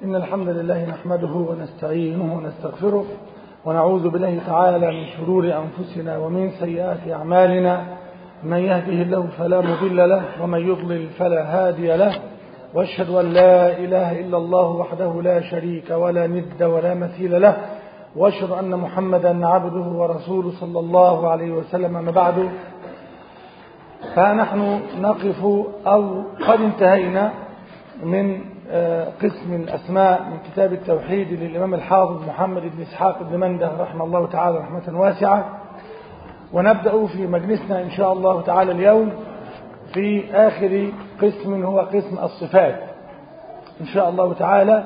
إن الحمد لله نحمده ونستعينه ونستغفره ونعوذ بالله تعالى من شرور أنفسنا ومن سيئات أعمالنا من يهده الله فلا مضل له ومن يضلل فلا هادي له واشهد أن لا إله إلا الله وحده لا شريك ولا ند ولا مثيل له واشهد أن محمدا عبده ورسوله صلى الله عليه وسلم ما بعد فنحن نقف أو قد انتهينا من قسم الأسماء من كتاب التوحيد للإمام الحافظ محمد بن إسحاق بن منده رحمه الله تعالى رحمة واسعة ونبدأ في مجلسنا إن شاء الله تعالى اليوم في آخر قسم هو قسم الصفات إن شاء الله تعالى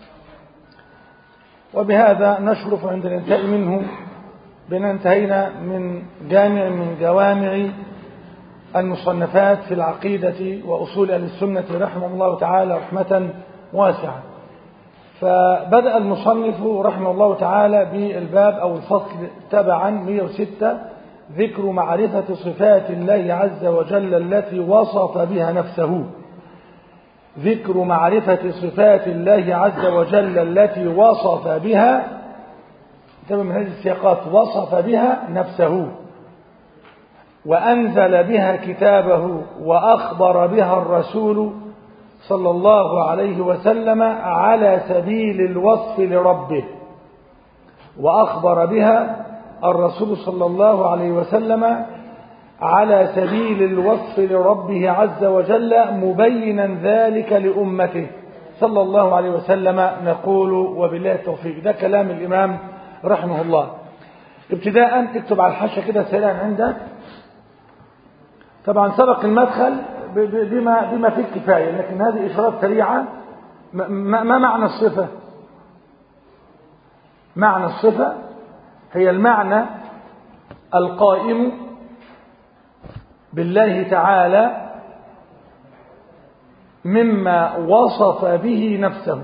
وبهذا نشرف عند الانتهاء منه بأن انتهينا من جامع من جوامع المصنفات في العقيدة وأصول أهل السنة رحمه الله تعالى رحمة واسعة فبدأ المصنف رحمه الله تعالى بالباب أو الفصل تبعا 106 ذكر معرفة صفات الله عز وجل التي وصف بها نفسه ذكر معرفة صفات الله عز وجل التي وصف بها تبع من هذه السياقات وصف بها نفسه وأنزل بها كتابه وأخبر بها الرسول صلى الله عليه وسلم على سبيل الوصف لربه وأخبر بها الرسول صلى الله عليه وسلم على سبيل الوصف لربه عز وجل مبينا ذلك لأمته صلى الله عليه وسلم نقول وبالله التوفيق ده كلام الإمام رحمه الله ابتداء اكتب على الحاشة كده سريعا عندك طبعا سبق المدخل بما بما فيه الكفايه لكن هذه اشارات سريعه ما معنى الصفه معنى الصفه هي المعنى القائم بالله تعالى مما وصف به نفسه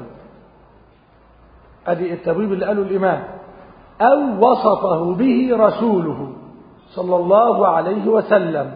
ادي التبويب اللي قاله الامام او وصفه به رسوله صلى الله عليه وسلم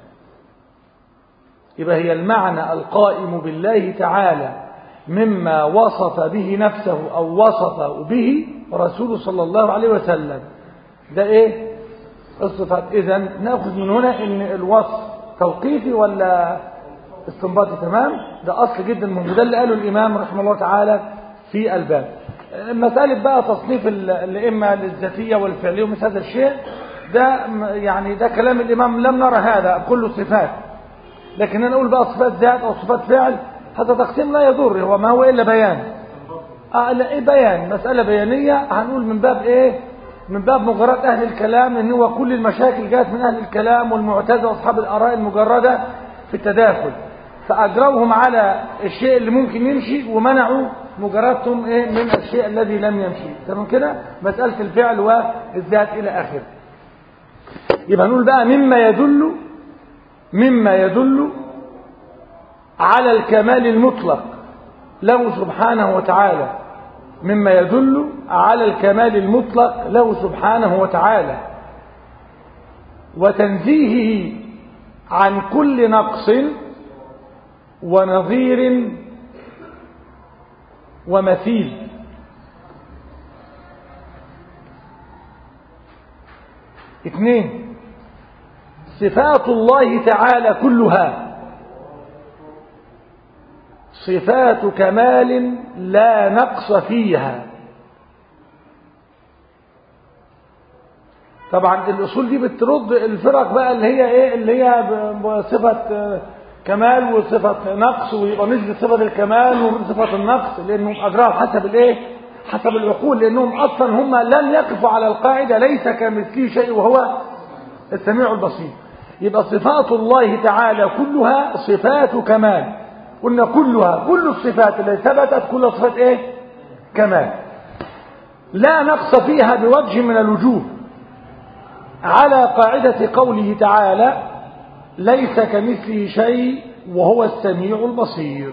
يبقى هي المعنى القائم بالله تعالى مما وصف به نفسه أو وصف به رسوله صلى الله عليه وسلم ده ايه الصفات اذا ناخذ من هنا ان الوصف توقيفي ولا استنباطي تمام ده اصل جدا من ده اللي قاله الامام رحمه الله تعالى في الباب مسألة بقى تصنيف الائمه للذاتيه والفعليه ومثل هذا الشيء ده يعني ده كلام الامام لم نرى هذا كله صفات لكن انا اقول بقى صفات ذات او صفات فعل هذا تقسيم لا يضر هو ما هو الا بيان اه لا ايه بيان مساله بيانيه هنقول من باب ايه من باب مجرد اهل الكلام ان هو كل المشاكل جاءت من اهل الكلام والمعتزله واصحاب الاراء المجرده في التداخل فاجروهم على الشيء اللي ممكن يمشي ومنعوا مجردهم ايه من الشيء الذي لم يمشي تمام كده مساله الفعل والذات الى اخره يبقى نقول بقى مما يدل مما يدل على الكمال المطلق له سبحانه وتعالى مما يدل على الكمال المطلق له سبحانه وتعالى وتنزيهه عن كل نقص ونظير ومثيل اثنين صفات الله تعالى كلها صفات كمال لا نقص فيها طبعا الاصول دي بترد الفرق بقى اللي هي ايه اللي هي صفه كمال وصفه نقص ويبقى نسبه صفه الكمال وصفه النقص لانهم اجراهم حسب الايه حسب العقول لانهم اصلا هم لم يقفوا على القاعده ليس كمثله شيء وهو السميع البصير يبقى صفات الله تعالى كلها صفات كمال قلنا كلها كل الصفات التي ثبتت كل صفات ايه كمال لا نقص فيها بوجه من الوجوه على قاعدة قوله تعالى ليس كمثله شيء وهو السميع البصير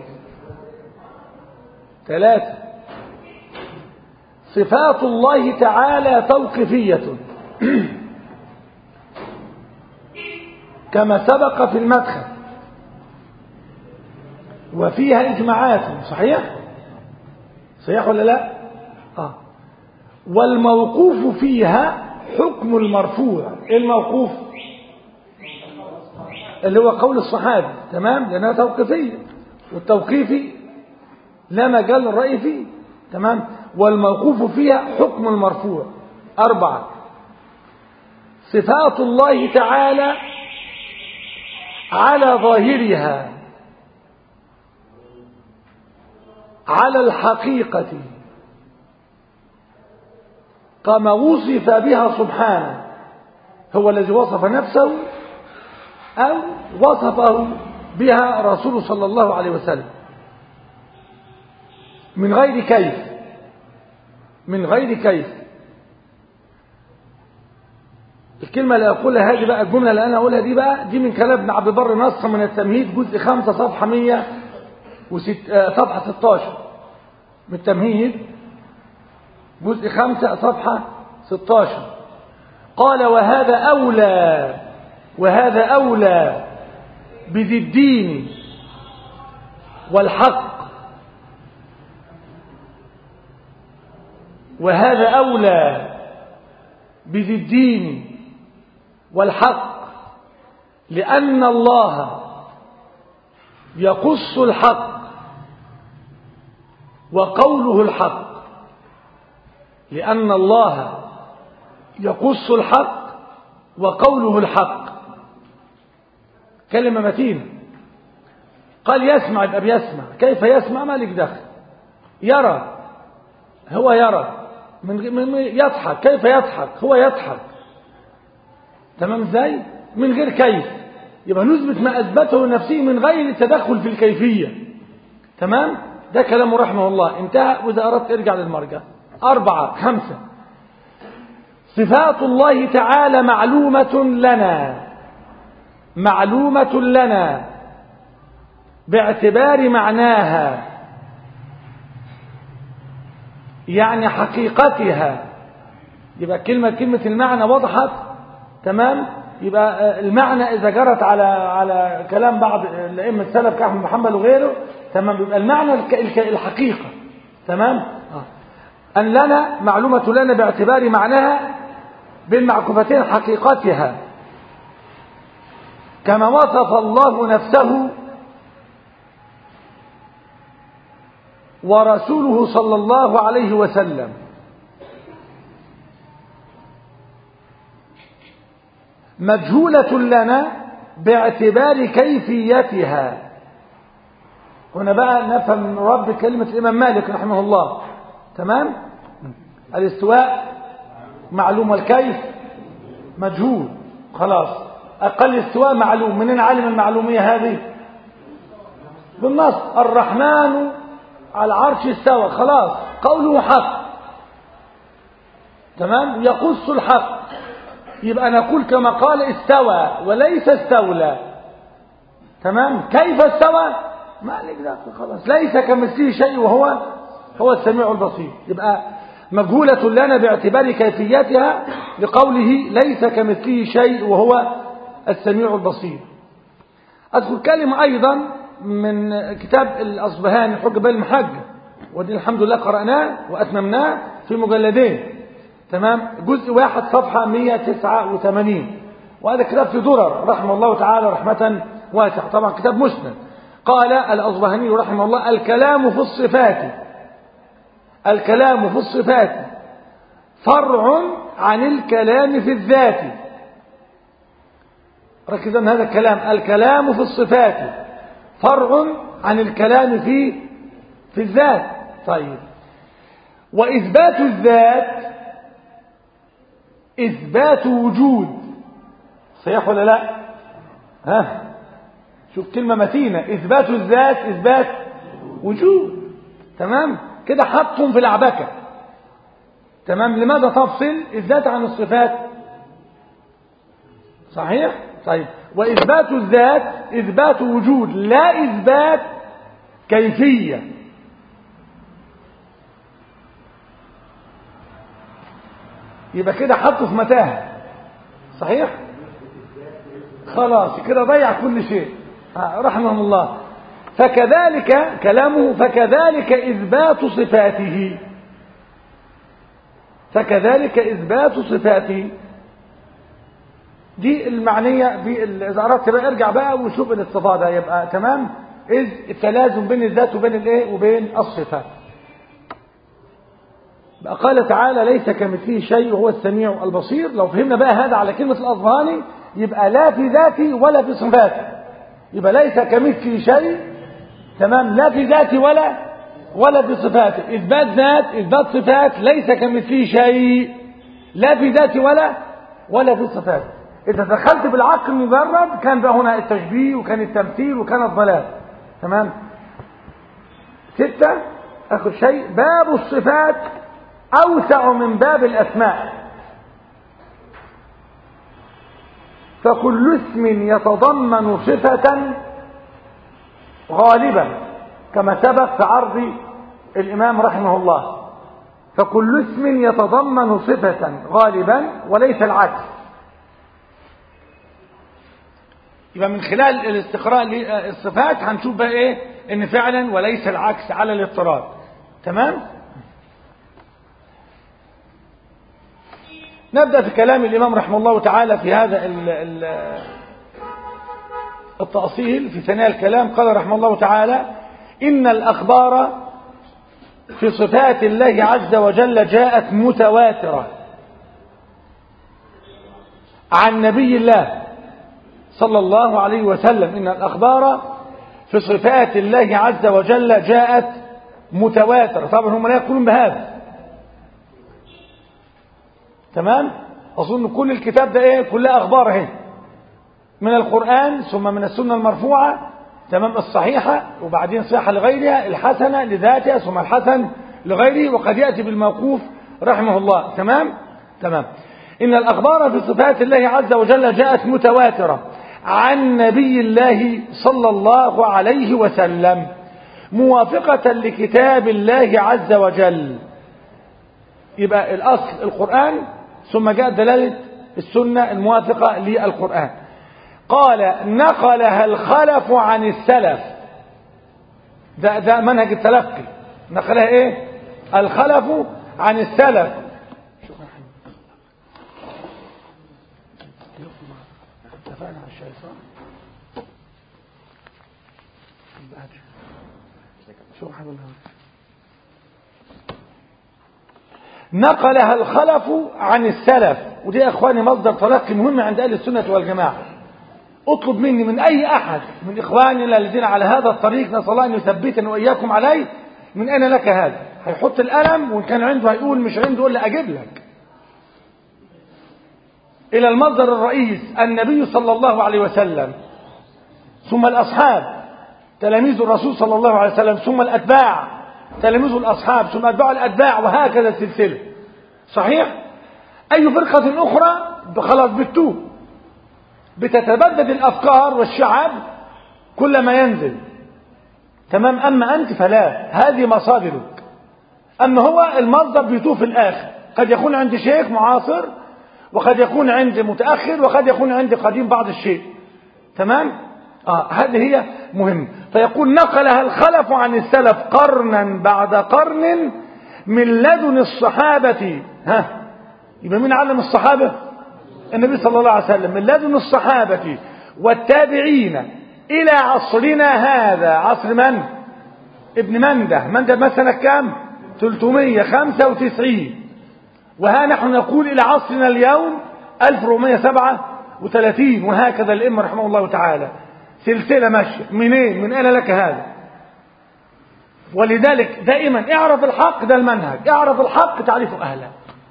ثلاثة صفات الله تعالى توقيفية كما سبق في المدخل وفيها إجماعات صحيح صحيح ولا لا آه. والموقوف فيها حكم المرفوع إيه الموقوف اللي هو قول الصحابي تمام لأنها توقيفية والتوقيفي لا مجال للرأي فيه تمام والموقوف فيها حكم المرفوع أربعة صفات الله تعالى على ظاهرها على الحقيقة كما وصف بها سبحانه هو الذي وصف نفسه أو وصفه بها رسول صلى الله عليه وسلم من غير كيف من غير كيف الكلمة اللي أقولها هذه بقى الجملة اللي أنا أقولها دي بقى دي من كلام ابن عبد البر نص من التمهيد جزء خمسة صفحة مية وست صفحة 16 من التمهيد جزء خمسة صفحة 16 قال وهذا أولى وهذا أولى بذي الدين والحق وهذا أولى بذي الدين والحق لأن الله يقص الحق وقوله الحق لأن الله يقص الحق وقوله الحق كلمة متينة قال يسمع يبقى بيسمع كيف يسمع مالك دخل يرى هو يرى من من يضحك كيف يضحك هو يضحك تمام ازاي من غير كيف يبقى نثبت ما اثبته لنفسه من غير التدخل في الكيفيه تمام ده كلامه رحمه الله انتهى واذا اردت ارجع للمرجع اربعه خمسه صفات الله تعالى معلومه لنا معلومه لنا باعتبار معناها يعني حقيقتها يبقى كلمة كلمة المعنى وضحت تمام يبقى المعنى إذا جرت على على كلام بعض الأئمة السلف كأحمد محمد وغيره تمام يبقى المعنى الحقيقة تمام آه. أن لنا معلومة لنا باعتبار معناها بالمعكوفتين حقيقتها كما وصف الله نفسه ورسوله صلى الله عليه وسلم مجهولة لنا باعتبار كيفيتها هنا بقى نفهم من رب كلمة الإمام مالك رحمه الله تمام الاستواء معلوم والكيف مجهول خلاص أقل استواء معلوم منين علم المعلومية هذه بالنص الرحمن على العرش استوى خلاص قوله حق تمام يقص الحق يبقى نقول كما قال استوى وليس استولى تمام كيف استوى ما لك دخل خلاص ليس كمثله شيء وهو هو السميع البصير يبقى مجهولة لنا باعتبار كيفيتها لقوله ليس كمثله شيء وهو السميع البصير أذكر كلمة أيضا من كتاب الأصبهاني حج بال المحجة ودي الحمد لله قرأناه وأتممناه في مجلدين تمام جزء واحد صفحة 189 وهذا كتاب في درر رحمه الله تعالى رحمة واسعة طبعا كتاب مسند قال الأصبهاني رحمه الله الكلام في الصفات الكلام في الصفات فرع عن الكلام في الذات ركز ان هذا الكلام الكلام في الصفات فرع عن الكلام في في الذات طيب وإثبات الذات إثبات وجود صحيح ولا لا ها شوف كلمة متينة إثبات الذات إثبات وجود تمام كده حطهم في العبكة تمام لماذا تفصل الذات عن الصفات صحيح طيب وإثبات الذات إثبات وجود لا إثبات كيفية يبقى كده حطه في متاهة صحيح خلاص كده ضيع كل شيء رحمه الله فكذلك كلامه فكذلك إثبات صفاته فكذلك إثبات صفاته دي المعنية إذا أردت بقى ارجع بقى وشوف الاستفاضة يبقى تمام إذ التلازم بين الذات وبين الإيه وبين الصفات بقى قال تعالى ليس كمثله شيء وهو السميع البصير لو فهمنا بقى هذا على كلمة الأظهاني يبقى لا في ذاتي ولا في صفاتي يبقى ليس كمثله شيء تمام لا في ذاتي ولا ولا في صفاتي إثبات ذات إثبات صفات ليس كمثله شيء لا في ذاتي ولا ولا في صفاتي إذا دخلت بالعقل المجرد كان بقى هنا التشبيه وكان التمثيل وكان الضلال تمام ستة آخر شيء باب الصفات أوسع من باب الأسماء فكل اسم يتضمن صفة غالبا كما سبق في عرض الإمام رحمه الله فكل اسم يتضمن صفة غالبا وليس العكس يبقى من خلال الاستقراء للصفات هنشوف بقى ايه ان فعلا وليس العكس على الاضطراد تمام نبدأ في كلام الإمام رحمه الله تعالى في هذا ال ال التأصيل في ثناء الكلام قال رحمه الله تعالى إن الأخبار في صفات الله عز وجل جاءت متواترة عن نبي الله صلى الله عليه وسلم إن الأخبار في صفات الله عز وجل جاءت متواترة طبعا هم لا يقولون بهذا تمام أظن كل الكتاب ده إيه كلها أخبار اهي من القرآن ثم من السنة المرفوعة تمام الصحيحة وبعدين صحة لغيرها الحسنة لذاتها ثم الحسن لغيره وقد يأتي بالموقوف رحمه الله تمام تمام إن الأخبار في صفات الله عز وجل جاءت متواترة عن نبي الله صلى الله عليه وسلم موافقة لكتاب الله عز وجل يبقى الأصل القرآن ثم جاء دلالة السنة الموافقة للقرآن قال نقلها الخلف عن السلف ده, ده منهج التلقي نقلها ايه الخلف عن السلف اتفقنا على الشيطان سبحان الله نقلها الخلف عن السلف ودي يا اخواني مصدر تلقي مهم عند اهل السنه والجماعه اطلب مني من اي احد من اخواننا الذين على هذا الطريق نسال الله ان يثبتنا واياكم عليه من اين لك هذا هيحط القلم وان كان عنده هيقول مش عنده يقول لي اجيب لك الى المصدر الرئيس النبي صلى الله عليه وسلم ثم الاصحاب تلاميذ الرسول صلى الله عليه وسلم ثم الاتباع تلاميذ الأصحاب ثم أتباع الأتباع وهكذا السلسلة صحيح أي فرقة أخرى خلاص بتوب بتتبدد الأفكار والشعب كلما ينزل تمام أما أنت فلا هذه مصادرك أما هو المصدر بيتوه في الآخر قد يكون عند شيخ معاصر وقد يكون عند متأخر وقد يكون عند قديم بعض الشيء تمام آه هذه هي مهمة فيقول نقلها الخلف عن السلف قرنا بعد قرن من لدن الصحابة ها يبقى مين علم الصحابة النبي صلى الله عليه وسلم من لدن الصحابة والتابعين إلى عصرنا هذا عصر من ابن منده منده مثلا كام 395 وها نحن نقول إلى عصرنا اليوم 1437 وهكذا الإمة رحمه الله تعالى سلسلة ماشية منين من أين لك هذا ولذلك دائما اعرف الحق ده المنهج اعرف الحق تعرف أهله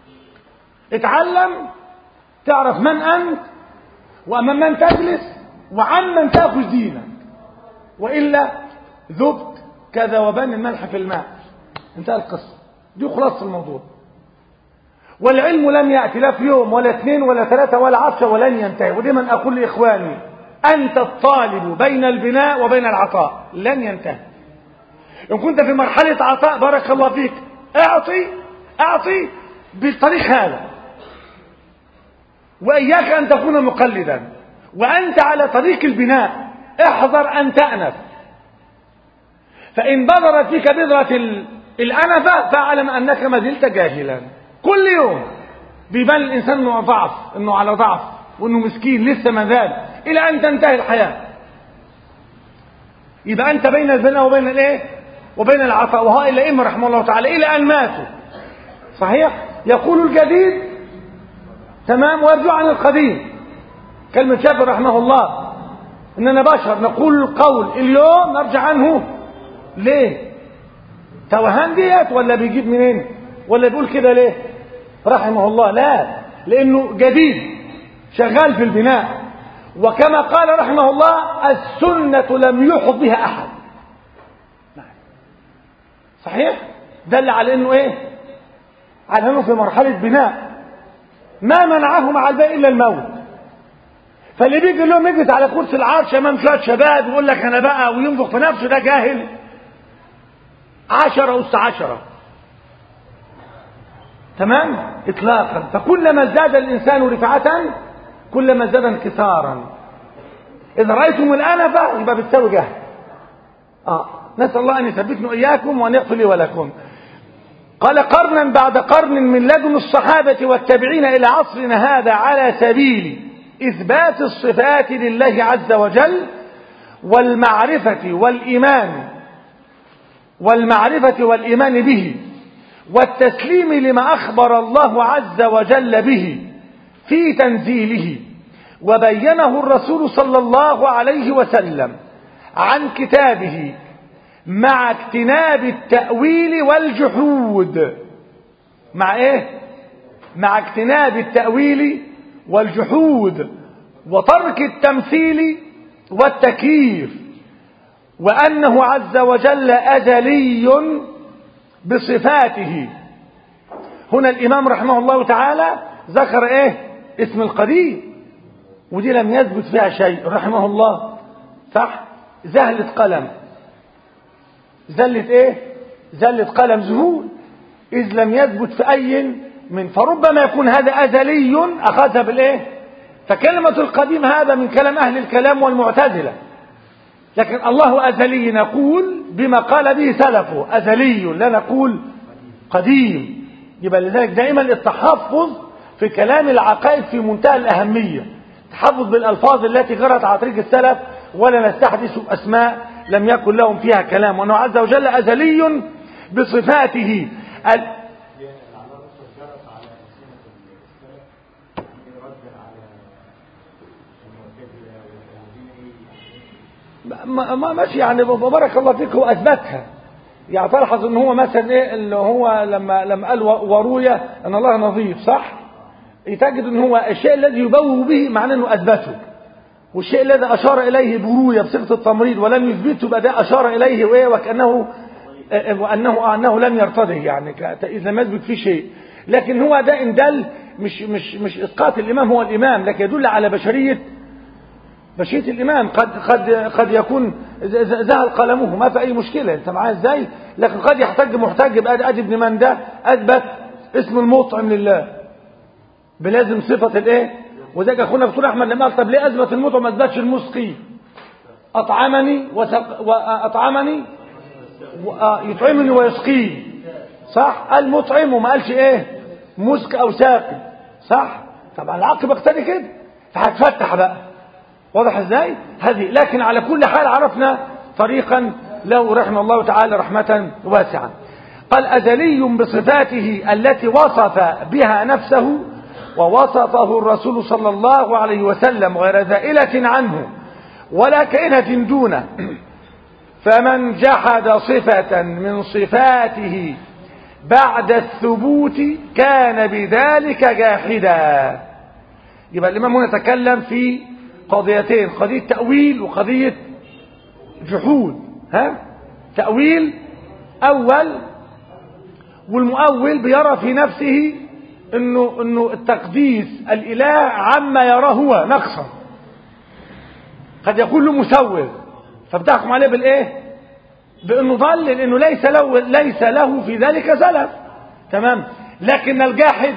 اتعلم تعرف من أنت وأمام من تجلس وعن من تأخذ دينك وإلا ذبت كذوبان الملح في الماء انتهى القصة دي خلاصة الموضوع والعلم لم يأتي لا في يوم ولا اثنين ولا ثلاثة ولا عشرة ولن ينتهي ودائما أقول لإخواني أنت الطالب بين البناء وبين العطاء لن ينتهي إن كنت في مرحلة عطاء بارك الله فيك أعطي أعطي بالطريق هذا وإياك أن تكون مقلدا وأنت على طريق البناء احذر أن تأنف فإن بذرت فيك بذرة ال- الأنفة فاعلم أنك ما زلت جاهلا كل يوم بيبان الإنسان إنه ضعف إنه على ضعف وإنه مسكين لسه ما زال إلى أن تنتهي الحياة يبقى أنت بين الزنا وبين الإيه؟ وبين العطاء وهؤلاء الأئمة رحمه الله تعالى إلى أن ماتوا صحيح؟ يقول الجديد تمام ويرجع عن القديم كلمة شافعي رحمه الله إننا بشر نقول القول اليوم نرجع عنه ليه؟ توهان ديت ولا بيجيب منين؟ ولا بيقول كده ليه؟ رحمه الله لا لأنه جديد شغال في البناء وكما قال رحمه الله السنة لم يحط بها أحد صحيح؟ دل على أنه إيه؟ على أنه في مرحلة بناء ما منعه مع الباقي إلا الموت فاللي بيجي لهم يجلس على كرسي العرش امام شويه شباب ويقول لك انا بقى وينفخ في نفسه ده جاهل عشرة أس عشرة تمام إطلاقا فكلما ازداد الإنسان رفعة كلما ازداد انكسارا إذا رأيتم الأنفة يبقى بتساوي جهل آه نسأل الله أن يثبتنا إياكم وأن يغفر لي ولكم قال قرنا بعد قرن من لدن الصحابة والتابعين إلى عصرنا هذا على سبيل إثبات الصفات لله عز وجل والمعرفة والإيمان والمعرفة والإيمان به والتسليم لما أخبر الله عز وجل به في تنزيله وبينه الرسول صلى الله عليه وسلم عن كتابه مع اجتناب التأويل والجحود مع ايه مع اجتناب التأويل والجحود وترك التمثيل والتكييف وأنه عز وجل أزلي بصفاته هنا الإمام رحمه الله تعالى ذكر إيه اسم القديم ودي لم يثبت فيها شيء رحمه الله صح زهلة قلم زلة إيه زلة قلم زهول إذ لم يثبت في أي من فربما يكون هذا أزلي أخذها بالإيه فكلمة القديم هذا من كلام أهل الكلام والمعتزلة لكن الله أزلي نقول بما قال به سلفه أزلي لا نقول قديم يبقى لذلك دائما التحفظ في كلام العقائد في منتهى الأهمية تحفظ بالألفاظ التي جرت على طريق السلف ولا نستحدث أسماء لم يكن لهم فيها كلام وأنه عز وجل أزلي بصفاته ال... ما ما ماشي يعني بارك الله فيك هو اثبتها يعني تلحظ ان هو مثلا ايه اللي هو لما لما قال ورويه ان الله نظيف صح تجد ان هو الشيء الذي يبوه به معناه انه اثبته والشيء الذي اشار اليه برويه بصيغه التمريض ولم يثبته بقى ده اشار اليه وايه وكانه وانه انه لم يرتضه يعني اذا لم يثبت فيه شيء لكن هو ده ان دل مش مش مش اسقاط الامام هو الامام لكن يدل على بشريه بشية الإمام قد قد قد يكون ذهل قلمه ما في أي مشكلة أنت معاه إزاي لكن قد يحتج محتج بأدي أدي ابن من ده أثبت اسم المطعم لله بلازم صفة الإيه وذلك أخونا دكتور أحمد لما قال طب ليه أثبت المطعم ما أثبتش المسقي أطعمني وسق وأطعمني يطعمني ويسقيه صح قال مطعم وما قالش إيه مسك أو ساقي صح طبعا العقل بيقتضي كده فهتفتح بقى واضح ازاي هذه لكن على كل حال عرفنا طريقا له رحمه الله تعالى رحمة واسعة قال أزلي بصفاته التي وصف بها نفسه ووصفه الرسول صلى الله عليه وسلم غير زائلة عنه ولا كائنة دونه فمن جحد صفة من صفاته بعد الثبوت كان بذلك جاحدا يبقى الإمام هنا تكلم في قضيتين قضية تأويل وقضية جحود ها تأويل أول والمؤول بيرى في نفسه انه انه التقديس الاله عما يراه هو نقصا قد يكون له مسوغ فبتحكم عليه بالايه بانه ضل لانه ليس له ليس له في ذلك سلف تمام لكن الجاحد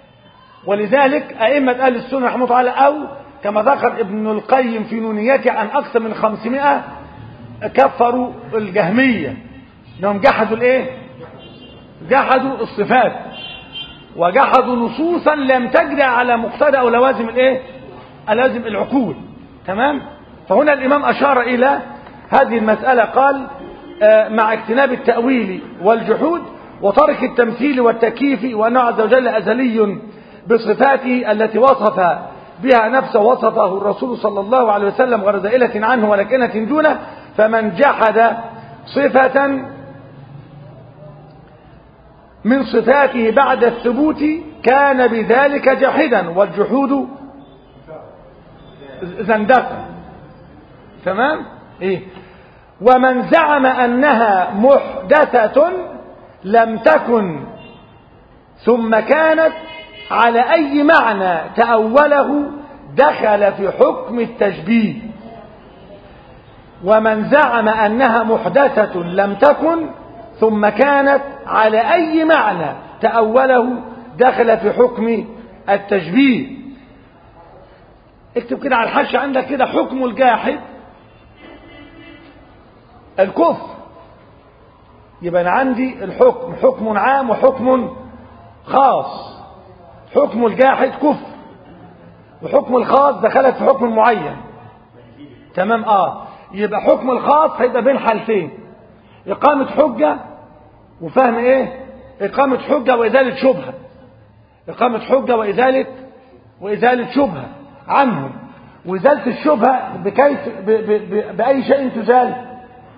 ولذلك ائمه اهل السنه رحمه الله تعالى او كما ذكر ابن القيم في نونيته عن أكثر من خمسمائة كفروا الجهمية انهم جحدوا الايه جحدوا الصفات وجحدوا نصوصا لم تجري على مقتضى او لوازم الايه لوازم العقول تمام فهنا الامام اشار الى هذه المسألة قال آه مع اجتناب التأويل والجحود وترك التمثيل والتكييف وأنه عز وجل أزلي بصفاته التي وصف بها نفسه وصفه الرسول صلى الله عليه وسلم غير زائلة عنه ولكنة دونه فمن جحد صفة من صفاته بعد الثبوت كان بذلك جحدا والجحود زندقا تمام ايه ومن زعم انها محدثة لم تكن ثم كانت على اي معنى تأوله دخل في حكم التشبيه ومن زعم انها محدثة لم تكن ثم كانت على اي معنى تأوله دخل في حكم التشبيه اكتب كده على الحش عندك كده حكم الجاحد الكفر يبقى أنا عندي الحكم حكم عام وحكم خاص حكم الجاحد كفر وحكم الخاص دخلت في حكم معين تمام اه يبقى حكم الخاص هيبقى بين حالتين إقامة حجة وفهم إيه إقامة حجة وإزالة شبهة إقامة حجة وإزالة وإزالة شبهة عنهم وإزالة الشبهة بكيف ب ب ب بأي شيء تزال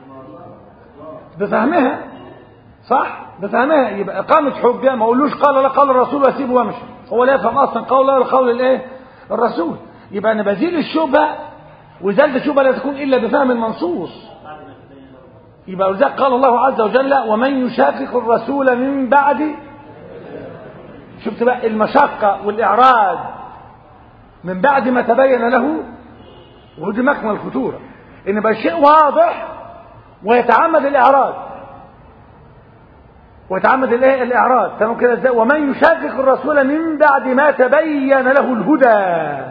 بفهمها صح بفهمها يبقى إقامة حجة ما أقولوش قال لا قال الرسول وأسيبه وأمشي هو لا يفهم أصلا قول الله ولا قول الإيه الرسول يبقى أنا بزيل الشبهة وإزالة الشبهة لا تكون إلا بفهم المنصوص يبقى ولذلك قال الله عز وجل ومن يشاقق الرسول من بعد شفت بقى المشقة والإعراض من بعد ما تبين له ودي مكمن الخطورة إن بقى شيء واضح ويتعمد الإعراض ويتعمد الايه الإعراض تمام كده ازاي ومن يشاقق الرسول من بعد ما تبين له الهدى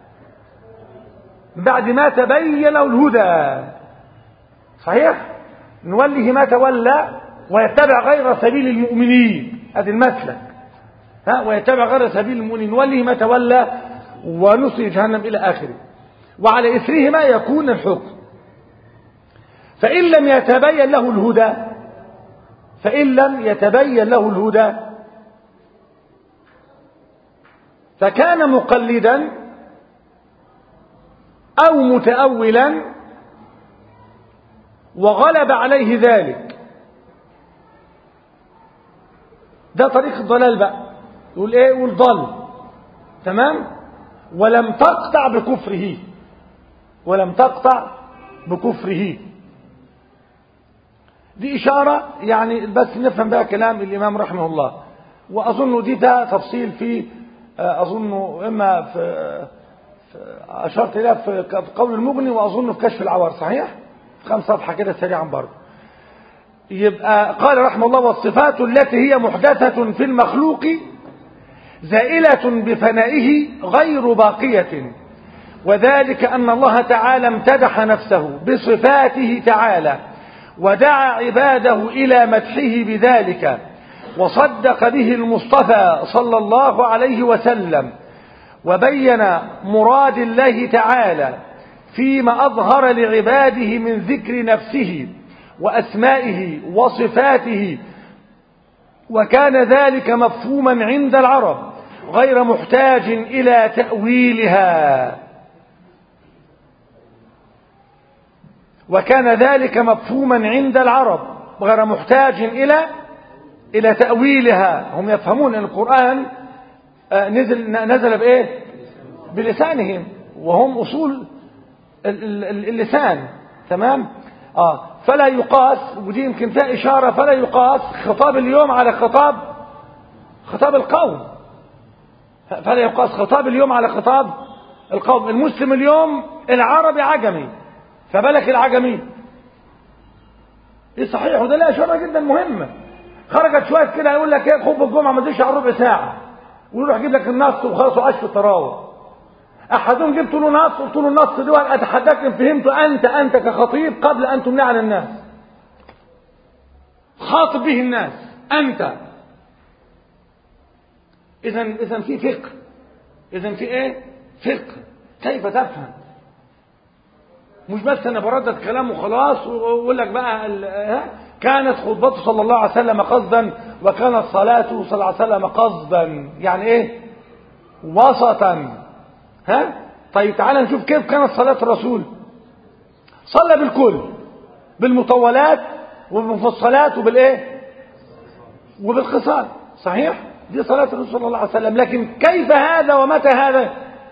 من بعد ما تبين له الهدى صحيح نوله ما تولى ويتبع غير سبيل المؤمنين هذه المسلك ها ويتبع غير سبيل المؤمنين نوله ما تولى ونصي جهنم إلى آخره وعلى إثرهما يكون الحكم فإن لم يتبين له الهدى فإن لم يتبين له الهدى فكان مقلدا أو متأولا وغلب عليه ذلك ده طريق الضلال بقى يقول ايه يقول ضل تمام ولم تقطع بكفره ولم تقطع بكفره دي إشارة يعني بس نفهم بقى كلام الإمام رحمه الله وأظن دي ده تفصيل في أظن إما في أشرت إليه في قول المغني وأظن في كشف العوار صحيح؟ خمس صفحة كده سريعا برضه يبقى قال رحمه الله والصفات التي هي محدثة في المخلوق زائلة بفنائه غير باقية وذلك أن الله تعالى امتدح نفسه بصفاته تعالى ودعا عباده إلى مدحه بذلك وصدق به المصطفى صلى الله عليه وسلم وبين مراد الله تعالى فيما أظهر لعباده من ذكر نفسه وأسمائه وصفاته وكان ذلك مفهوما عند العرب غير محتاج إلى تأويلها وكان ذلك مفهوما عند العرب غير محتاج إلى إلى تأويلها هم يفهمون أن القرآن نزل نزل بإيه بلسانهم وهم أصول اللسان تمام آه فلا يقاس ودي يمكن فيها إشارة فلا يقاس خطاب اليوم على خطاب خطاب القوم فلا يقاس خطاب اليوم على خطاب القوم المسلم اليوم العربي عجمي فبالك العجمي ايه صحيح وده لا إشارة جدا مهمة خرجت شوية كده يقول لك ايه خطبة الجمعة ما تزيدش على ربع ساعة ويروح يجيب لك النص وخلاص وعاش في الطراوة احدهم جبت له نص قلت له النص دول اتحداك ان فهمته انت انت كخطيب قبل ان تمنع عن الناس خاطب به الناس انت اذا اذا في فقه اذا في ايه فقه كيف تفهم مش بس انا بردد كلام وخلاص واقول لك بقى ال- ها كانت خطبته صلى الله عليه وسلم قصدا وكانت صلاته صلى الله عليه وسلم قصدا يعني ايه وسطا ها طيب تعالى نشوف كيف كانت صلاة الرسول صلى بالكل بالمطولات وبالمفصلات وبالايه وبالقصار صحيح دي صلاة الرسول صلى الله عليه وسلم لكن كيف هذا ومتى هذا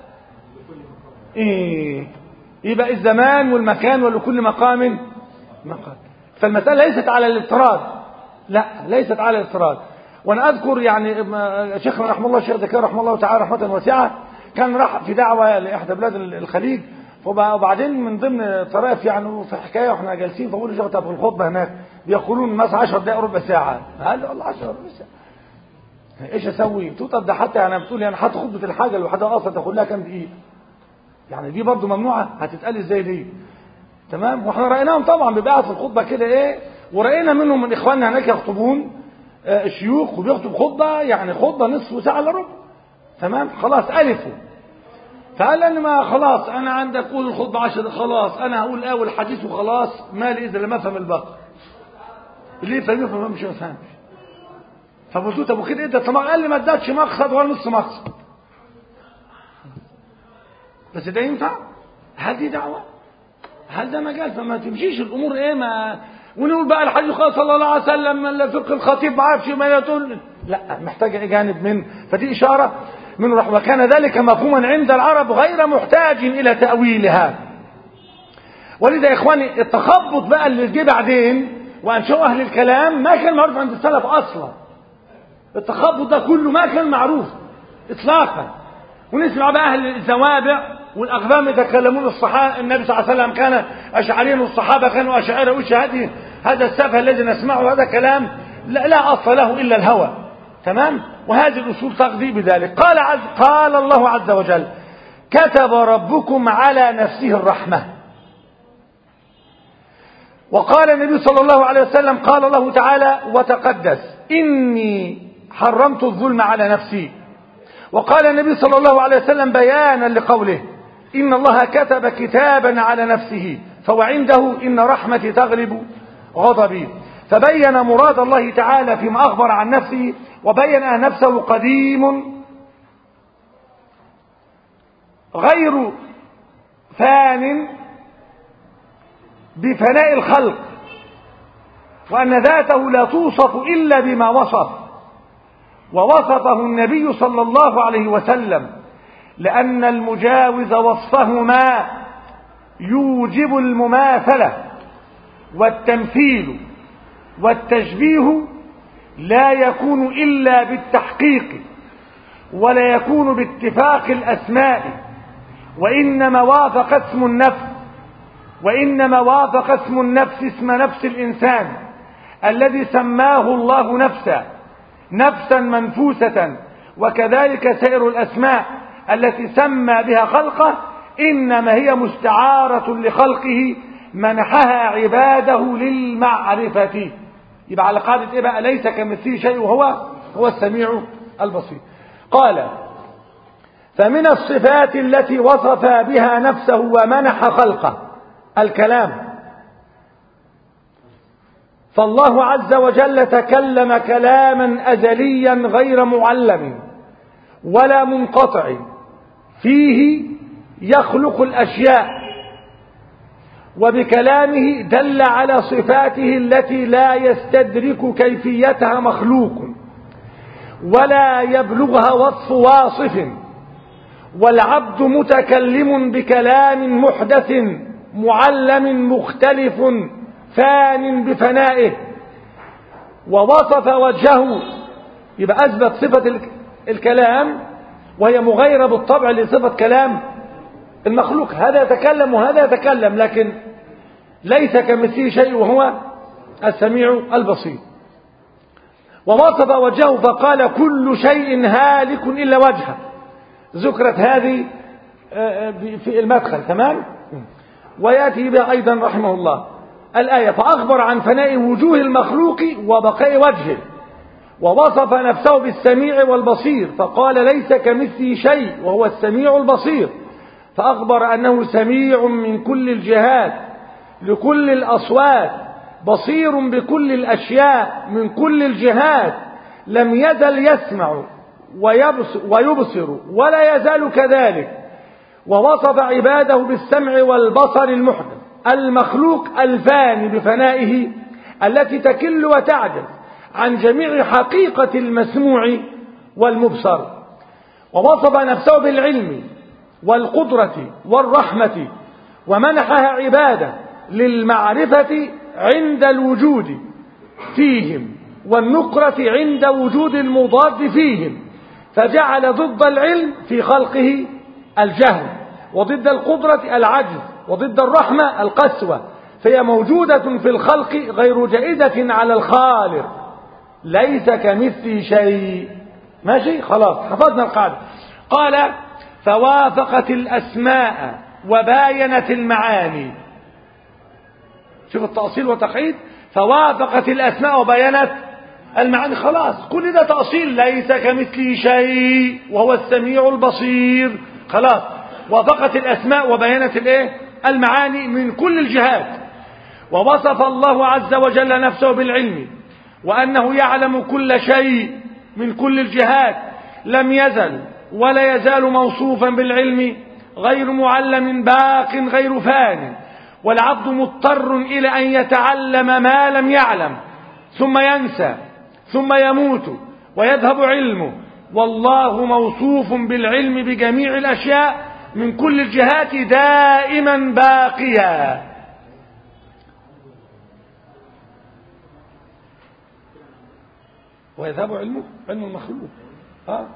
ايه يبقى الزمان والمكان ولكل مقام مقام فالمسألة ليست على الاضطراد لا ليست على الاضطراد وانا اذكر يعني م- شيخنا رحمه الله الشيخ زكريا رحمه الله تعالى رحمة واسعة كان راح في دعوة لإحدى بلاد الخليج وب- وبعدين من ضمن طرائف يعني في حكاية واحنا جالسين فبقول له شيخ طب الخطبة هناك بيقولون مثلا 10 دقائق ربع ساعة قال له والله 10 ربع ساعة ايش اسوي؟ قلت له طب ده حتى يعني بتقول يعني حتى خطبة الحاجة لوحدها اصلا تاخد لها كام دقيقة يعني دي برضه ممنوعة هتتقال ازاي دي تمام واحنا رأيناهم طبعا بيبقى في الخطبة كده ايه ورأينا منهم من اخواننا هناك يخطبون آه، الشيوخ وبيخطب خطبة يعني خطبة نصف ساعة الا ربع تمام خلاص ألفوا فقال أنا ما خلاص أنا عندك قول الخطبة عشر خلاص أنا هقول أول حديث وخلاص مالي إذا لم أفهم الباقي اللي يفهم يفهم مش ما يفهمش فقلت له طب وكده إيه ده طب قال لي ما ادكش مقصد ولا نص مقصد بس ده ينفع هل دي دعوة هل ده مجال فما تمشيش الأمور إيه ما ونقول بقى الحديث قال صلى الله عليه وسلم لا فقه الخطيب ما عارفش ما يقول لا محتاجة جانب من فدي إشارة من رحمة وكان ذلك مفهوما عند العرب غير محتاج إلى تأويلها ولذا يا إخواني التخبط بقى اللي جه بعدين وأنشأوا أهل الكلام ما كان معروف عند السلف أصلا التخبط ده كله ما كان معروف إطلاقا ونسمع بقى أهل الزوابع والأقدام يتكلمون الصحابة النبي صلى الله عليه وسلم كان أشعريا والصحابة كانوا أشاعرة وش هذه هذا السفه الذي نسمعه هذا كلام لا, لا أصل له إلا الهوى تمام وهذه الأصول تقضي بذلك قال عز قال الله عز وجل كتب ربكم على نفسه الرحمة وقال النبي صلى الله عليه وسلم قال الله تعالى وتقدس إني حرمت الظلم على نفسي وقال النبي صلى الله عليه وسلم بيانا لقوله إن الله كتب كتابا على نفسه فهو عنده إن رحمتي تغلب غضبي فبين مراد الله تعالى فيما أخبر عن نفسه وبين أن نفسه قديم غير فان بفناء الخلق وأن ذاته لا توصف إلا بما وصف ووصفه النبي صلى الله عليه وسلم لأن المجاوز وصفهما يوجب المماثلة والتمثيل والتشبيه لا يكون إلا بالتحقيق ولا يكون باتفاق الأسماء وإنما وافق اسم النفس وإنما وافق اسم النفس اسم نفس الإنسان الذي سماه الله نفسا نفسا منفوسة وكذلك سائر الأسماء التي سمى بها خلقه إنما هي مستعارة لخلقه منحها عباده للمعرفة يبقى على قاعدة إيه بقى ليس كمثله شيء وهو هو السميع البصير قال فمن الصفات التي وصف بها نفسه ومنح خلقه الكلام فالله عز وجل تكلم كلاما أزليا غير معلم ولا منقطع فيه يخلق الأشياء وبكلامه دل على صفاته التي لا يستدرك كيفيتها مخلوق ولا يبلغها وصف واصف والعبد متكلم بكلام محدث معلم مختلف فان بفنائه ووصف وجهه يبقى أثبت صفة الكلام وهي مغيرة بالطبع لصفة كلام المخلوق هذا يتكلم وهذا يتكلم لكن ليس كمثله شيء وهو السميع البصير ووصف وجهه فقال كل شيء هالك إلا وجهه ذكرت هذه في المدخل تمام ويأتي بها أيضا رحمه الله الآية فأخبر عن فناء وجوه المخلوق وبقاء وجهه ووصف نفسه بالسميع والبصير فقال ليس كمثله شيء وهو السميع البصير فأخبر أنه سميع من كل الجهات لكل الأصوات بصير بكل الأشياء من كل الجهات لم يزل يسمع ويبصر, ويبصر ولا يزال كذلك ووصف عباده بالسمع والبصر المحدث المخلوق الفاني بفنائه التي تكل وتعجز عن جميع حقيقة المسموع والمبصر ووصف نفسه بالعلم والقدرة والرحمة ومنحها عباده للمعرفة عند الوجود فيهم والنقرة عند وجود المضاد فيهم فجعل ضد العلم في خلقه الجهل وضد القدرة العجز وضد الرحمة القسوة فهي موجودة في الخلق غير جائزة على الخالق ليس كمثله شيء ماشي خلاص حفظنا القاعدة قال فوافقت الأسماء وباينت المعاني شوف التأصيل والتقعيد فوافقت الأسماء وبينت المعاني خلاص كل ده تأصيل ليس كمثله شيء وهو السميع البصير خلاص وافقت الأسماء وبينت الايه المعاني من كل الجهات ووصف الله عز وجل نفسه بالعلم وأنه يعلم كل شيء من كل الجهات لم يزل ولا يزال موصوفا بالعلم غير معلم باق غير فان والعبد مضطر إلى أن يتعلم ما لم يعلم ثم ينسى ثم يموت ويذهب علمه والله موصوف بالعلم بجميع الأشياء من كل الجهات دائما باقيا ويذهب علمه علم المخلوق ها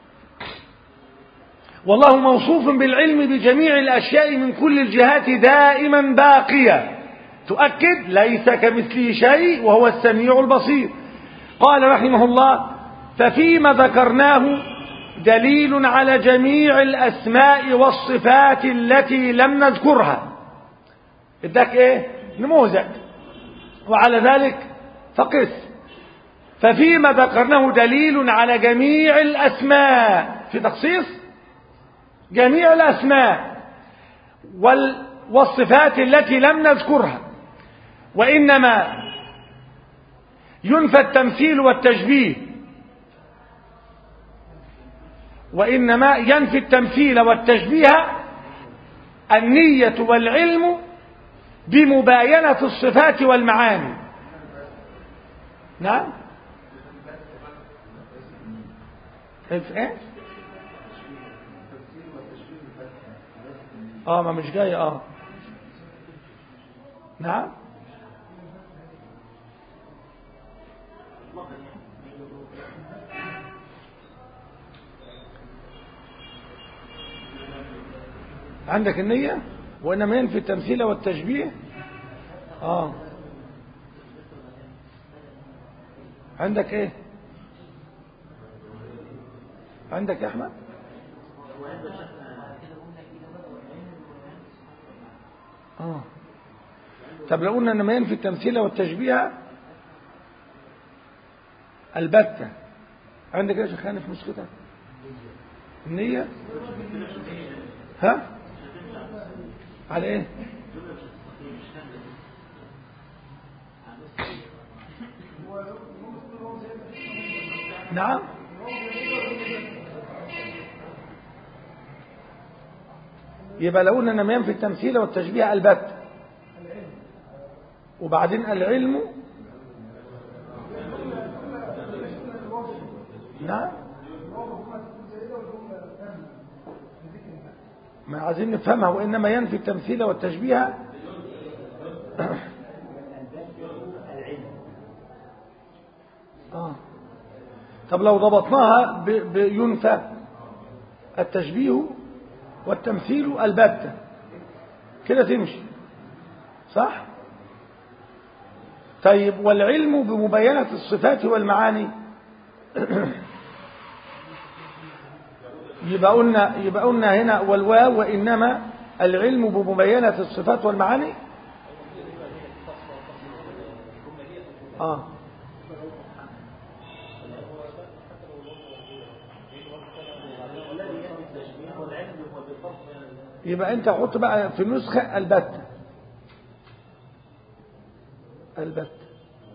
والله موصوف بالعلم بجميع الأشياء من كل الجهات دائما باقيا تؤكد ليس كمثله شيء وهو السميع البصير قال رحمه الله ففيما ذكرناه دليل على جميع الأسماء والصفات التي لم نذكرها اداك ايه نموذج وعلى ذلك فقس ففيما ذكرناه دليل على جميع الأسماء في تخصيص جميع الأسماء والصفات التي لم نذكرها وإنما ينفى التمثيل والتشبيه وإنما ينفي التمثيل والتشبيه النية والعلم بمباينة الصفات والمعاني نعم ايه اه ما مش جاي اه نعم عندك النية وإنما ينفي التمثيل والتشبيه آه عندك إيه عندك يا أحمد آه طب لو قلنا إنما ينفي التمثيل والتشبيه البتة عندك ايه يا شيخ في مسكتك النية ها على ايه نعم يبقى لو قلنا انما ينفي التمثيل والتشبيه البت وبعدين العلم نعم ما عايزين نفهمها وإنما ينفي التمثيل والتشبيه آه. طب لو ضبطناها بينفى التشبيه والتمثيل البتة كده تمشي صح طيب والعلم بمبينة الصفات والمعاني يبقى قلنا يبقى قلنا هنا والواو وإنما العلم بمبينة الصفات والمعاني آه يبقى انت حط بقى في النسخة البتة البتة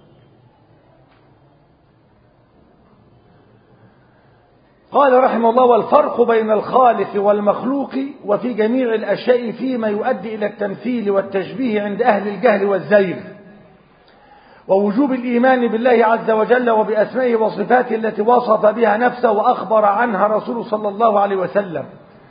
قال رحمه الله والفرق بين الخالق والمخلوق وفي جميع الأشياء فيما يؤدي إلى التمثيل والتشبيه عند أهل الجهل والزيغ ووجوب الإيمان بالله عز وجل وبأسمائه وصفاته التي وصف بها نفسه وأخبر عنها رسوله صلى الله عليه وسلم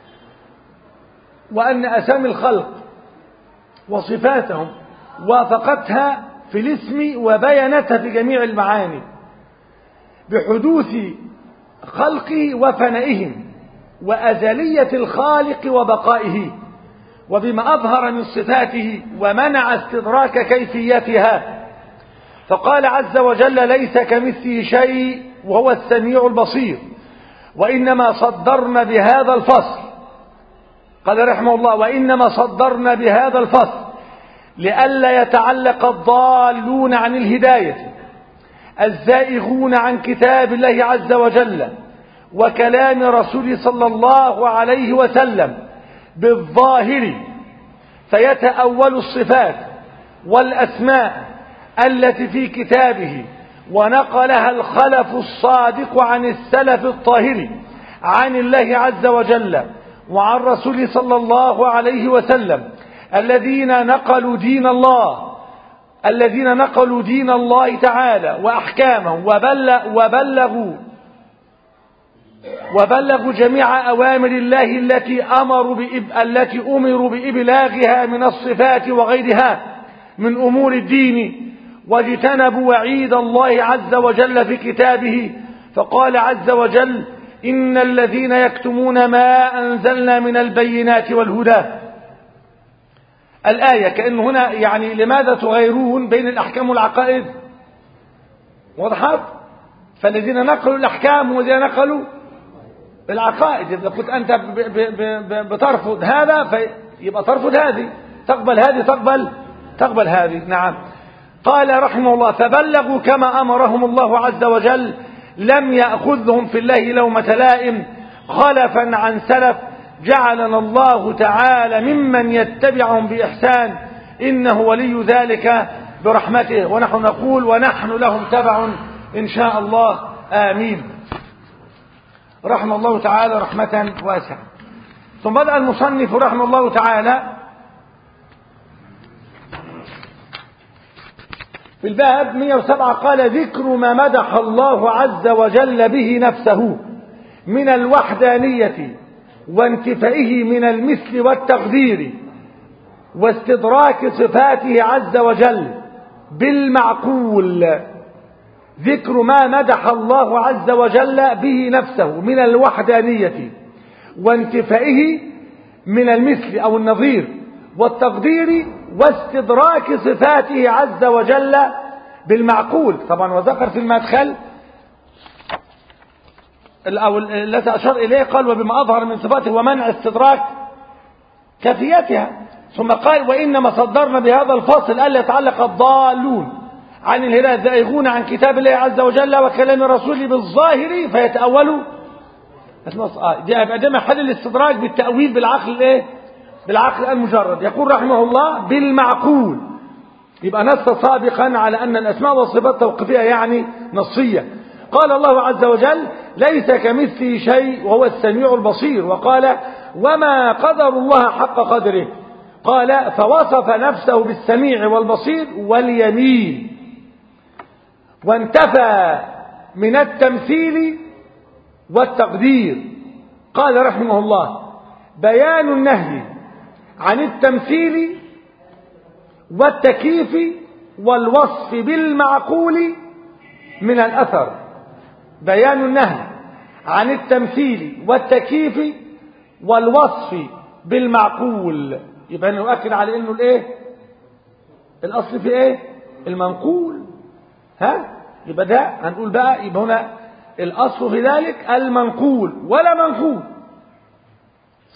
وأن أسامي الخلق وصفاتهم وافقتها في الاسم وبينتها في جميع المعاني بحدوث خلقه وفنائهم وأزلية الخالق وبقائه وبما أظهر من صفاته ومنع استدراك كيفيتها فقال عز وجل ليس كمثله شيء وهو السميع البصير وإنما صدرنا بهذا الفصل قال رحمه الله وإنما صدرنا بهذا الفصل لئلا يتعلق الضالون عن الهداية الزائغون عن كتاب الله عز وجل وكلام رسوله صلى الله عليه وسلم بالظاهر فيتأول الصفات والأسماء التي في كتابه ونقلها الخلف الصادق عن السلف الطاهر عن الله عز وجل وعن رسوله صلى الله عليه وسلم الذين نقلوا دين الله الذين نقلوا دين الله تعالى وأحكامه وبلغ وبلغوا وبلغوا جميع أوامر الله التي أمروا بإب التي أمروا بإبلاغها من الصفات وغيرها من أمور الدين واجتنبوا وعيد الله عز وجل في كتابه فقال عز وجل إن الذين يكتمون ما أنزلنا من البينات والهدى الآية كأنه هنا يعني لماذا تغيرون بين الأحكام والعقائد وضحت فالذين نقلوا الأحكام والذين نقلوا العقائد إذا كنت أنت ب ب ب بترفض هذا فيبقى ترفض هذه تقبل هذه تقبل تقبل هذه نعم قال رحمه الله فبلغوا كما أمرهم الله عز وجل لم يأخذهم في الله لومة لائم خلفا عن سلف جعلنا الله تعالى ممن يتبعهم بإحسان إنه ولي ذلك برحمته ونحن نقول ونحن لهم تبع إن شاء الله آمين رحمه الله تعالى رحمة واسعة ثم بدأ المصنف رحمه الله تعالى في الباب 107 قال ذكر ما مدح الله عز وجل به نفسه من الوحدانية وانتفائه من المثل والتقدير واستدراك صفاته عز وجل بالمعقول ذكر ما مدح الله عز وجل به نفسه من الوحدانية وانتفائه من المثل أو النظير والتقدير واستدراك صفاته عز وجل بالمعقول طبعا وذكر في المدخل أو التي أشار إليه قال وبما أظهر من صفاته ومنع استدراك كفيتها ثم قال وإنما صدرنا بهذا الفصل ألا يتعلق الضالون عن الهداية الزائغون عن كتاب الله عز وجل وكلام رسوله بالظاهر فيتأولوا دي يبقى ده محل الاستدراك بالتأويل بالعقل الايه بالعقل المجرد يقول رحمه الله بالمعقول يبقى نص سابقا على أن الأسماء والصفات توقيفية يعني نصية قال الله عز وجل ليس كمثله شيء وهو السميع البصير وقال وما قدر الله حق قدره قال فوصف نفسه بالسميع والبصير واليمين وانتفى من التمثيل والتقدير قال رحمه الله بيان النهي عن التمثيل والتكييف والوصف بالمعقول من الأثر بيان النهي عن التمثيل والتكييف والوصف بالمعقول يبقى نؤكد على انه الايه الاصل في ايه المنقول ها يبقى ده هنقول بقى يبقى هنا الاصل في ذلك المنقول ولا منقول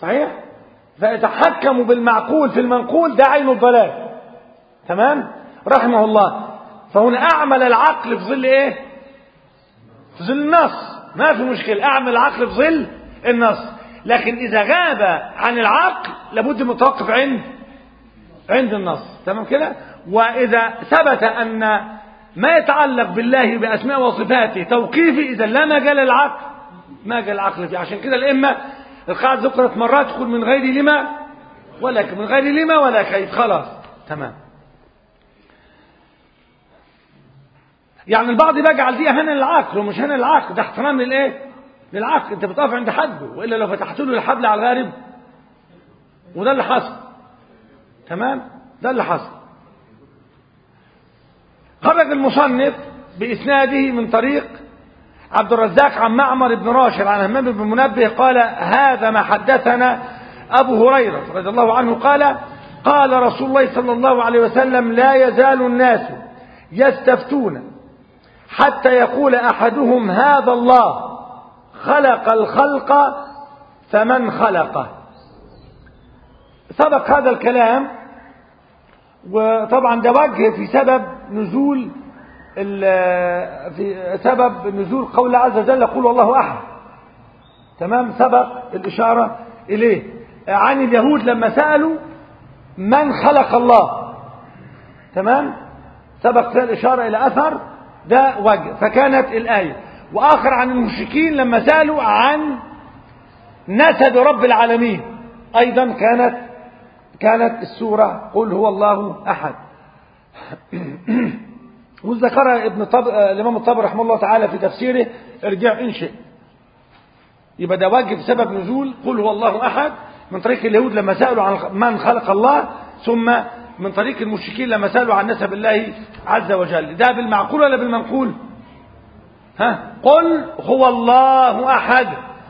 صحيح فيتحكم بالمعقول في المنقول ده عين الضلال تمام رحمه الله فهنا أعمل العقل في ظل إيه في ظل النص ما في مشكلة أعمل العقل في ظل النص لكن إذا غاب عن العقل لابد متوقف عند عند النص تمام كده وإذا ثبت أن ما يتعلق بالله بأسماء وصفاته توقيفي إذا لا مجال العقل ما جال العقل فيه عشان كده الإمة القاعدة ذكرت مرات تقول من غير لما ولا من غير لما ولا كيف خلاص تمام يعني البعض بيجعل دي اهانه للعقل ومش اهانه للعقل ده احترام للايه للعقل انت بتقف عند حده والا لو فتحت له الحبل على الغارب وده اللي حصل تمام ده اللي حصل خرج المصنف باسناده من طريق عبد الرزاق عن معمر بن راشد عن همام بن منبه قال هذا ما حدثنا ابو هريره رضي الله عنه قال قال رسول الله صلى الله عليه وسلم لا يزال الناس يستفتون حتى يقول احدهم هذا الله خلق الخلق فمن خلقه سبق هذا الكلام وطبعا ده وجه في سبب نزول في سبب نزول قول الله عز وجل قول الله احد تمام سبق الاشاره اليه عن اليهود لما سالوا من خلق الله تمام سبق فيها الاشاره الى اثر ده وجه فكانت الايه واخر عن المشركين لما سالوا عن نسب رب العالمين ايضا كانت كانت السوره قل هو الله احد وذكر ابن طب... الامام الطبري رحمه الله تعالى في تفسيره ارجع ان شئت يبقى ده واجب سبب نزول قل هو الله احد من طريق اليهود لما سالوا عن من خلق الله ثم من طريق المشركين لما سالوا عن نسب الله عز وجل ده بالمعقول ولا بالمنقول ها قل هو الله احد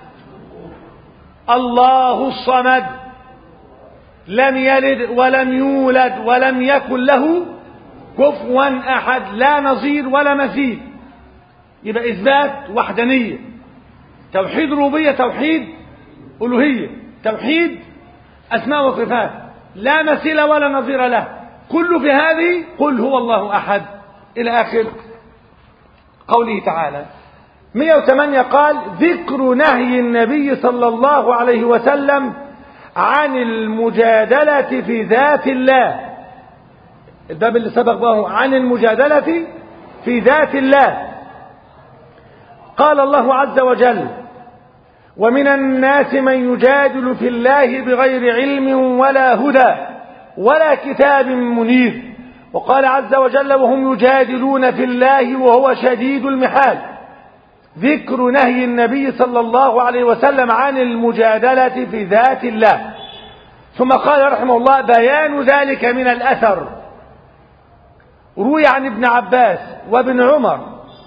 الله الصمد لم يلد ولم يولد ولم يكن له كفوا احد لا نظير ولا مثيل يبقى اثبات وحدانيه توحيد ربوبيه توحيد الوهيه توحيد اسماء وصفات لا مثيل ولا نظير له كل في هذه قل هو الله احد الى اخر قوله تعالى 108 قال ذكر نهي النبي صلى الله عليه وسلم عن المجادلة في ذات الله الباب اللي سبق به عن المجادلة في ذات الله قال الله عز وجل ومن الناس من يجادل في الله بغير علم ولا هدى ولا كتاب منير وقال عز وجل وهم يجادلون في الله وهو شديد المحال ذكر نهي النبي صلى الله عليه وسلم عن المجادلة في ذات الله ثم قال رحمه الله بيان ذلك من الأثر روي عن ابن عباس وابن عمر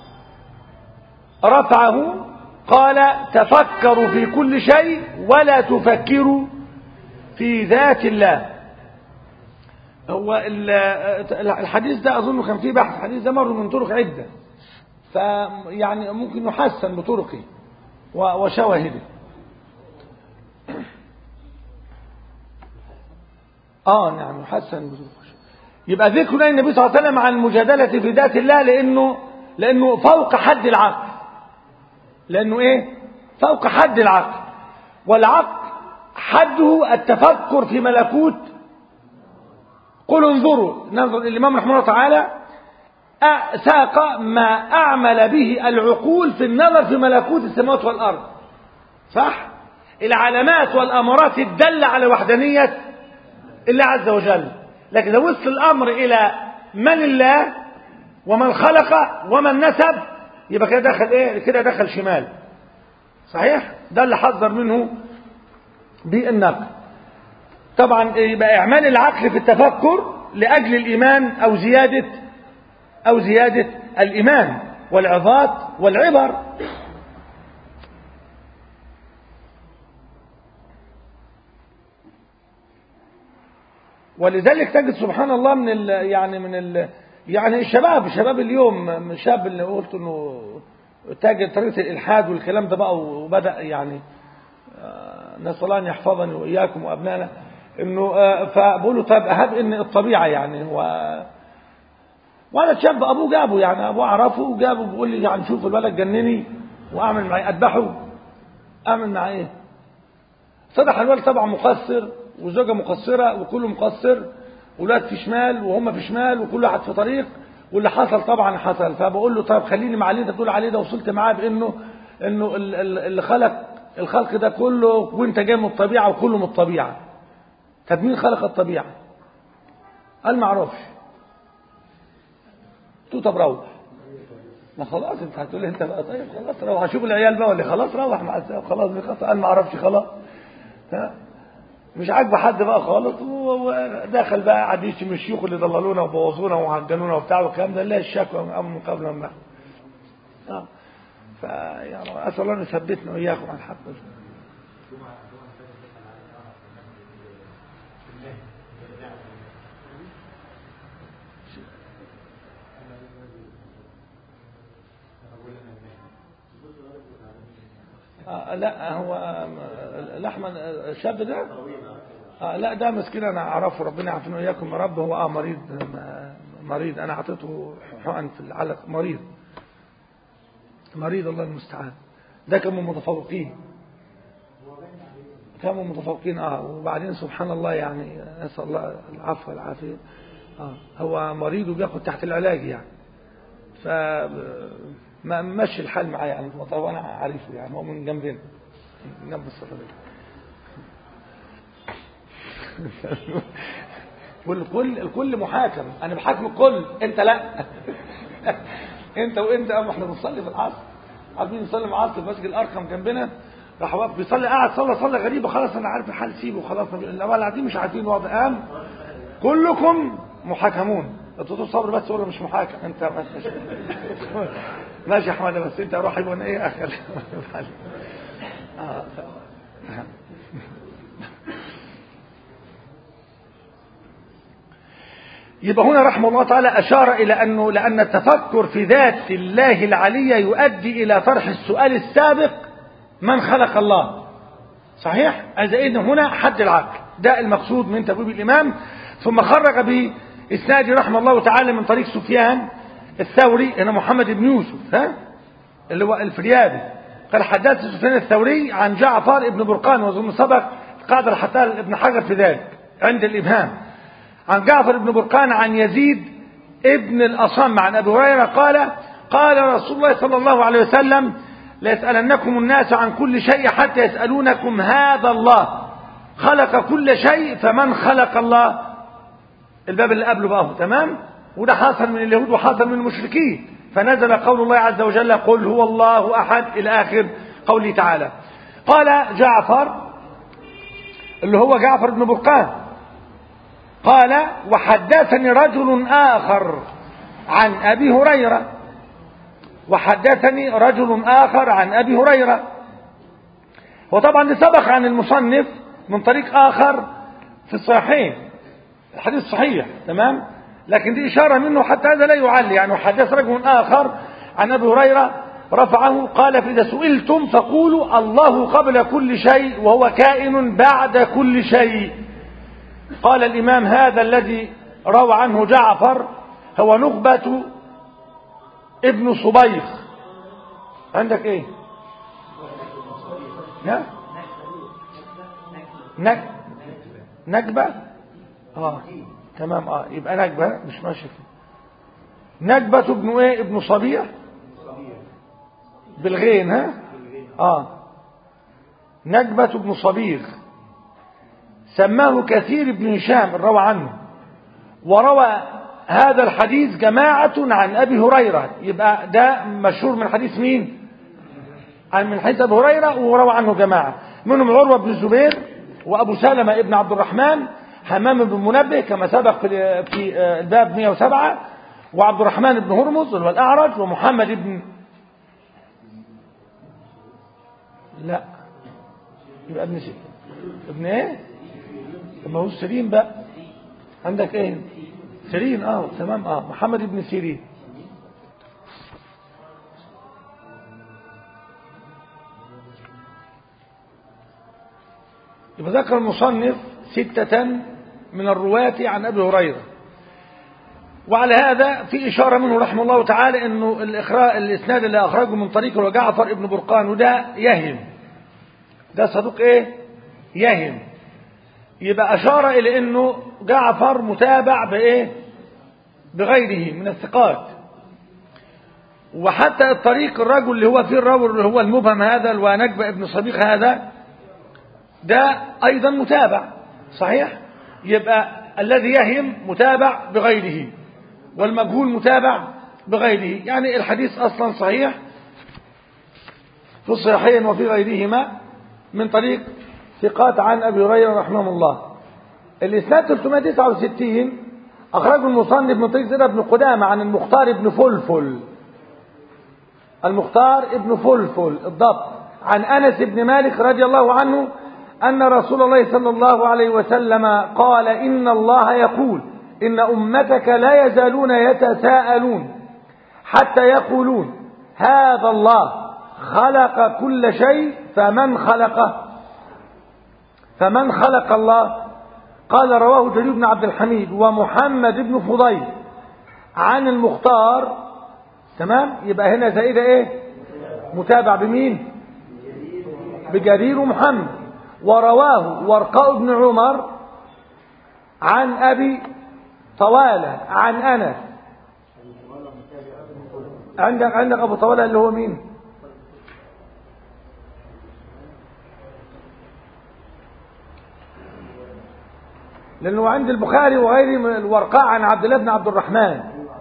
رفعه قال تفكروا في كل شيء ولا تفكروا في ذات الله هو الحديث ده أظن كان فيه بحث الحديث ده مر من طرق عدة فيعني ممكن يحسن بطرقه وشواهده اه نعم يحسن بطرقه يبقى ذكر النبي صلى الله عليه وسلم عن المجادلة في ذات الله لأنه لأنه فوق حد العقل لأنه إيه فوق حد العقل والعقل حده التفكر في ملكوت قل انظروا ننظر الإمام رحمه الله تعالى ساق ما أعمل به العقول في النظر في ملكوت السماوات والأرض صح العلامات والأمارات الدالة على وحدانية الله عز وجل لكن لو وصل الأمر إلى من الله ومن خلق ومن نسب يبقى كده دخل إيه كده دخل شمال صحيح ده اللي حذر منه بالنقل طبعا يبقى إعمال العقل في التفكر لأجل الإيمان أو زيادة أو زيادة الإيمان والعظات والعبر ولذلك تجد سبحان الله من ال يعني من ال يعني الشباب شباب اليوم الشاب اللي قلت انه تاجر طريقه الالحاد والكلام ده بقى وبدا يعني نسال الله ان يحفظني واياكم وابنائنا انه فبقول له طب اهب ان الطبيعه يعني هو وانا شاب ابوه جابه يعني ابوه عرفه وجابه بيقول لي يعني شوف الولد جنني واعمل معاه اذبحه اعمل معاه ايه صدح الولد طبعا مقصر وزوجه مقصره وكله مقصر ولاد في شمال وهم في شمال وكل واحد في طريق واللي حصل طبعا حصل فبقول له طب خليني مع اللي انت بتقول عليه ده وصلت معاه بانه انه اللي خلق الخلق ده كله وانت جاي من الطبيعه وكله من الطبيعه طب مين خلق الطبيعه قال ما اعرفش قلت له طب روح ما خلاص انت هتقول لي انت بقى طيب خلاص روح اشوف العيال بقى ولا خلاص روح مع السلامه خلاص قال ما اعرفش خلاص مش عاجبه حد بقى خالص ودخل بقى قعد يشتم الشيوخ اللي ضللونا وبوظونا وعجنونا وبتاع والكلام ده لا الشكوى من قبل من بعد اه فيعني اسال الله ان يثبتنا واياكم على الحق آه لا هو لحما الشاب ده آه لا ده مسكين انا اعرفه ربنا يعافينا واياكم يا رب هو اه مريض مريض انا اعطيته حقن في العلق مريض مريض الله المستعان ده كانوا متفوقين كانوا متفوقين اه وبعدين سبحان الله يعني نسال الله العفو والعافيه اه هو مريض وبياخد تحت العلاج يعني ف ما مشي الحال معاه يعني طبعا انا عارفه يعني هو من جنبنا من جنب الصفديه والكل الكل محاكم انا بحاكم الكل انت لا انت وانت اما احنا بنصلي في العصر عارفين نصلي العصر في مسجد الارقم جنبنا راح واقف بيصلي قاعد صلى صلى غريبه خلاص انا عارف الحال سيبه خلاص الاول قاعدين مش عارفين وضع قام كلكم محاكمون الدكتور صبر بس هو مش محاكم انت ماشي ماشي يا احمد بس انت روح يبقى ايه اخر آه. يبقى هنا رحمه الله تعالى أشار إلى أنه لأن التفكر في ذات الله العلية يؤدي إلى طرح السؤال السابق من خلق الله صحيح؟ إذا إذن هنا حد العقل ده المقصود من تبويب الإمام ثم خرج بإسناد رحمه الله تعالى من طريق سفيان الثوري هنا محمد بن يوسف ها اللي هو الفريابي قال حدث سفيان الثوري عن جعفر بن برقان وظن سبق قادر حتى ابن حجر في ذلك عند الإبهام عن جعفر بن برقان عن يزيد ابن الأصم عن أبي هريرة قال قال رسول الله صلى الله عليه وسلم ليسألنكم الناس عن كل شيء حتى يسألونكم هذا الله خلق كل شيء فمن خلق الله الباب اللي قبله بقى تمام وده حصل من اليهود وحصل من المشركين فنزل قول الله عز وجل قل هو الله أحد إلى آخر قوله تعالى قال جعفر اللي هو جعفر بن برقان قال وحدثني رجل آخر عن أبي هريرة وحدثني رجل آخر عن أبي هريرة وطبعا ده سبق عن المصنف من طريق آخر في الصحيحين الحديث صحيح تمام لكن دي إشارة منه حتى هذا لا يعلي يعني وحدث رجل آخر عن أبي هريرة رفعه قال فإذا سئلتم فقولوا الله قبل كل شيء وهو كائن بعد كل شيء قال الإمام هذا الذي روى عنه جعفر هو نخبة ابن صبيخ عندك ايه ها نك نكبة اه تمام اه يبقى نكبة مش ماشي فيه نكبة ابن ايه ابن صبيح بالغين ها اه نكبة ابن صبيغ سماه كثير بن هشام روى عنه وروى هذا الحديث جماعة عن أبي هريرة يبقى ده مشهور من حديث مين عن من حديث أبي هريرة وروى عنه جماعة منهم عروة بن الزبير وأبو سلمة ابن عبد الرحمن حمام بن منبه كما سبق في الباب 107 وعبد الرحمن بن هرمز اللي هو الأعرج ومحمد بن لا يبقى ابن سيرين ابن ايه ما هو سيرين بقى عندك ايه سيرين اه تمام اه محمد بن سيرين يبقى ذكر المصنف ستة من الرواة عن أبي هريرة وعلى هذا في إشارة منه رحمه الله تعالى أنه الإخراء الإسناد اللي أخرجه من طريق هو جعفر ابن برقان وده يهم ده صدوق إيه يهم يبقى أشار إلى أنه جعفر متابع بإيه بغيره من الثقات وحتى الطريق الرجل اللي هو فيه الرجل اللي هو المبهم هذا ونجبة ابن صديق هذا ده أيضا متابع صحيح يبقى الذي يهم متابع بغيره والمجهول متابع بغيره يعني الحديث أصلا صحيح في الصحيحين وفي غيرهما من طريق ثقات عن أبي هريرة رحمه الله الإسناد 369 أخرجه المصنف من طريق زيد بن قدامة عن المختار بن فلفل المختار ابن فلفل الضبط عن أنس بن مالك رضي الله عنه أن رسول الله صلى الله عليه وسلم قال إن الله يقول إن أمتك لا يزالون يتساءلون حتى يقولون هذا الله خلق كل شيء فمن خلقه فمن خلق الله قال رواه جرير بن عبد الحميد ومحمد بن فضيل عن المختار تمام يبقى هنا زائده ايه متابع بمين بجرير ومحمد ورواه ورقاء بن عمر عن ابي طواله عن انس عندك عندك ابو طواله اللي هو مين لانه عند البخاري وغيره من الورقاء عن عبد الله بن عبد الرحمن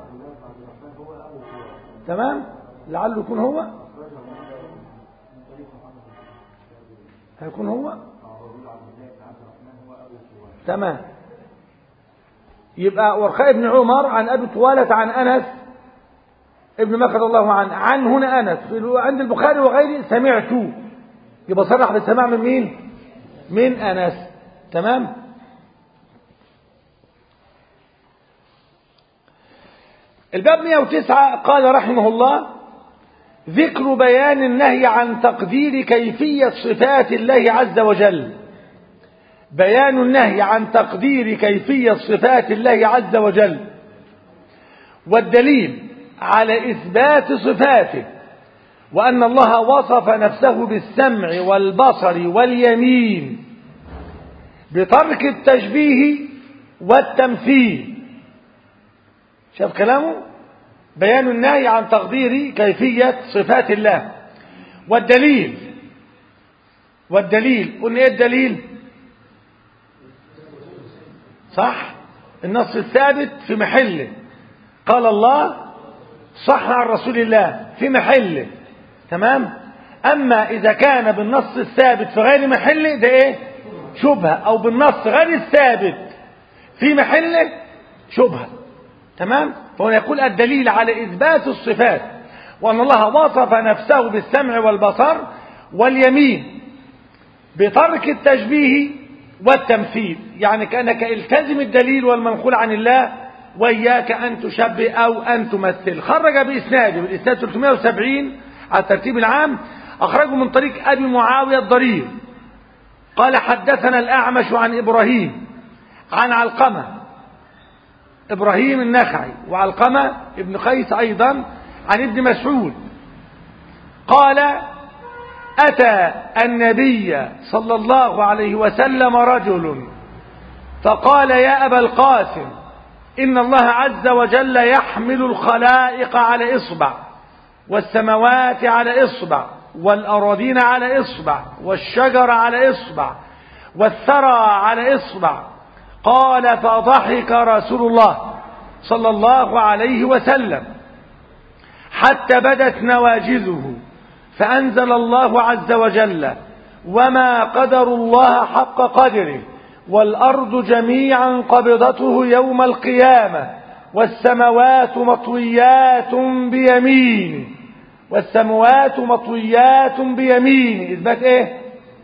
تمام لعله يكون هو هيكون هو تمام يبقى ورقاء بن عمر عن ابي طوالة عن انس ابن مكر الله عنه عن هنا انس عند البخاري وغيره سمعت يبقى صرح بالسماع من مين من انس تمام الباب 109 قال رحمه الله ذكر بيان النهي عن تقدير كيفية صفات الله عز وجل بيان النهي عن تقدير كيفية صفات الله عز وجل والدليل على إثبات صفاته وأن الله وصف نفسه بالسمع والبصر واليمين بترك التشبيه والتمثيل شاف كلامه بيان النهي عن تقدير كيفية صفات الله والدليل والدليل قلنا ايه الدليل صح النص الثابت في محله قال الله صح عن رسول الله في محله تمام اما اذا كان بالنص الثابت في غير محله ده ايه شبهه او بالنص غير الثابت في محله شبهه تمام فهو يقول الدليل على إثبات الصفات وأن الله وصف نفسه بالسمع والبصر واليمين بترك التشبيه والتمثيل يعني كأنك التزم الدليل والمنقول عن الله وإياك أن تشبه أو أن تمثل خرج بإسناده بالإسناد 370 على الترتيب العام أخرجه من طريق أبي معاوية الضرير قال حدثنا الأعمش عن إبراهيم عن علقمة إبراهيم النخعي وعلقمة ابن قيس أيضا عن ابن مسعود قال أتى النبي صلى الله عليه وسلم رجل فقال يا أبا القاسم إن الله عز وجل يحمل الخلائق على إصبع والسماوات على إصبع والأراضين على إصبع والشجر على إصبع والثرى على إصبع قال فضحك رسول الله صلى الله عليه وسلم حتى بدت نواجذه فأنزل الله عز وجل وما قدر الله حق قدره والأرض جميعا قبضته يوم القيامة والسماوات مطويات بيمينه والسماوات مطويات بيمينه إثبات إيه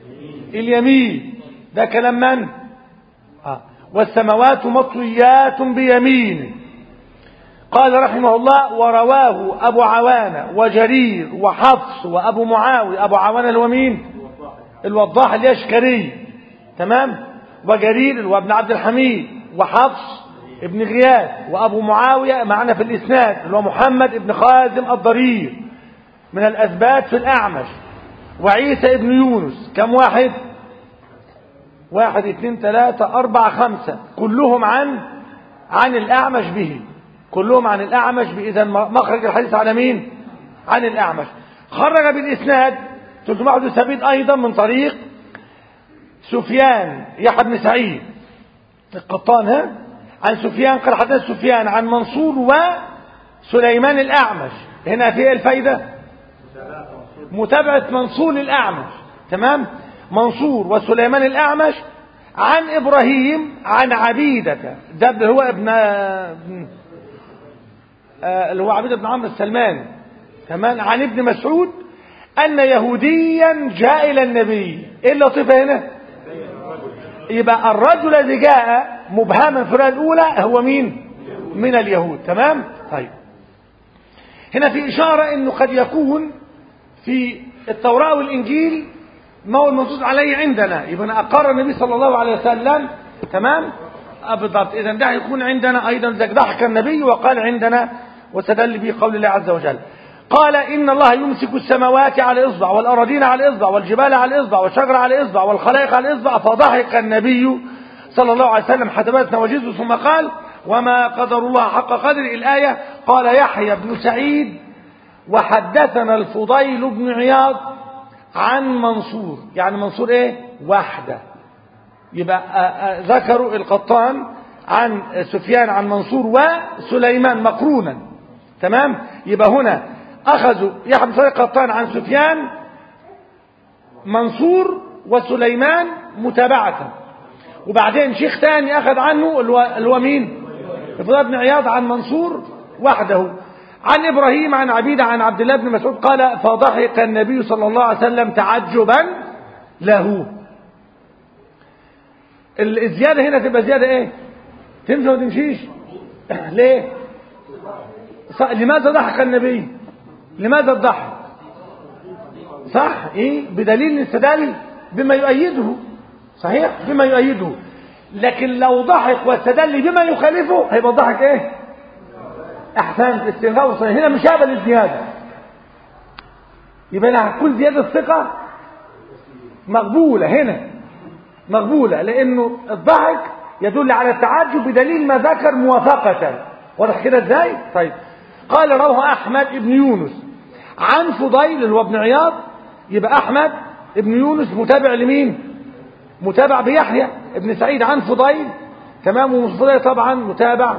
اليمين ده كلام من آه. والسماوات مطويات بيمينه قال رحمه الله ورواه أبو عوانة وجرير وحفص وأبو معاوية أبو عوانة اللي هو مين الوضاح اليشكري تمام وجرير وابن عبد الحميد وحفص ابن غياث وابو معاويه معنا في الاسناد اللي هو محمد ابن خازم الضرير من الاثبات في الاعمش وعيسى ابن يونس كم واحد واحد اثنين ثلاثة أربعة خمسة كلهم عن عن الأعمش به كلهم عن الأعمش إذا مخرج الحديث على مين عن الأعمش خرج بالإسناد 371 أيضا من طريق سفيان يحيى بن سعيد القطان ها عن سفيان قال حدث سفيان عن منصور وسليمان الأعمش هنا في الفايدة متابعة منصور الأعمش تمام منصور وسليمان الأعمش عن إبراهيم عن عبيدة ده اللي هو ابن آه اللي هو عبيدة بن عمرو السلماني تمام عن ابن مسعود أن يهوديا جاء إلى النبي إيه اللطيفة هنا يبقى الرجل الذي جاء مبهما في الرواية الأولى هو مين من اليهود تمام طيب هنا في إشارة أنه قد يكون في التوراة والإنجيل ما هو المنصوص عليه عندنا يبقى أقر النبي صلى الله عليه وسلم تمام بالضبط إذا ده يكون عندنا أيضا ضحك النبي وقال عندنا واستدل به قول الله عز وجل قال إن الله يمسك السماوات على إصبع والأراضين على إصبع والجبال على إصبع والشجر على إصبع والخلائق على إصبع فضحك النبي صلى الله عليه وسلم حتى بدت نواجذه ثم قال وما قدر الله حق قدر الآية قال يحيى بن سعيد وحدثنا الفضيل بن عياض عن منصور يعني منصور ايه واحدة يبقى ذكروا القطان عن سفيان عن منصور وسليمان مقرونا تمام يبقى هنا أخذوا يحيى بن سعيد القطان عن سفيان منصور وسليمان متابعة وبعدين شيخ ثاني أخذ عنه اللي هو مين الفضيل بن عياض عن منصور وحده عن إبراهيم عن عبيدة عن عبد الله بن مسعود قال فضحك النبي صلى الله عليه وسلم تعجبا له الزيادة هنا تبقى زيادة ايه تمشي ولا تمشيش ليه لماذا ضحك النبي لماذا الضحك صح ايه بدليل استدل بما يؤيده صحيح بما يؤيده لكن لو ضحك واستدل بما يخالفه هيبقى الضحك ايه احسنت استنغاء وصحيح هنا مش هقبل الزياده يبقى لها كل زياده ثقه مقبوله هنا مقبوله لانه الضحك يدل على التعجب بدليل ما ذكر موافقه واضح كده ازاي طيب قال روى احمد بن يونس عن فضيل اللي هو ابن عياض يبقى احمد ابن يونس متابع لمين متابع بيحيى ابن سعيد عن فضيل تمام وفضيل طبعا متابع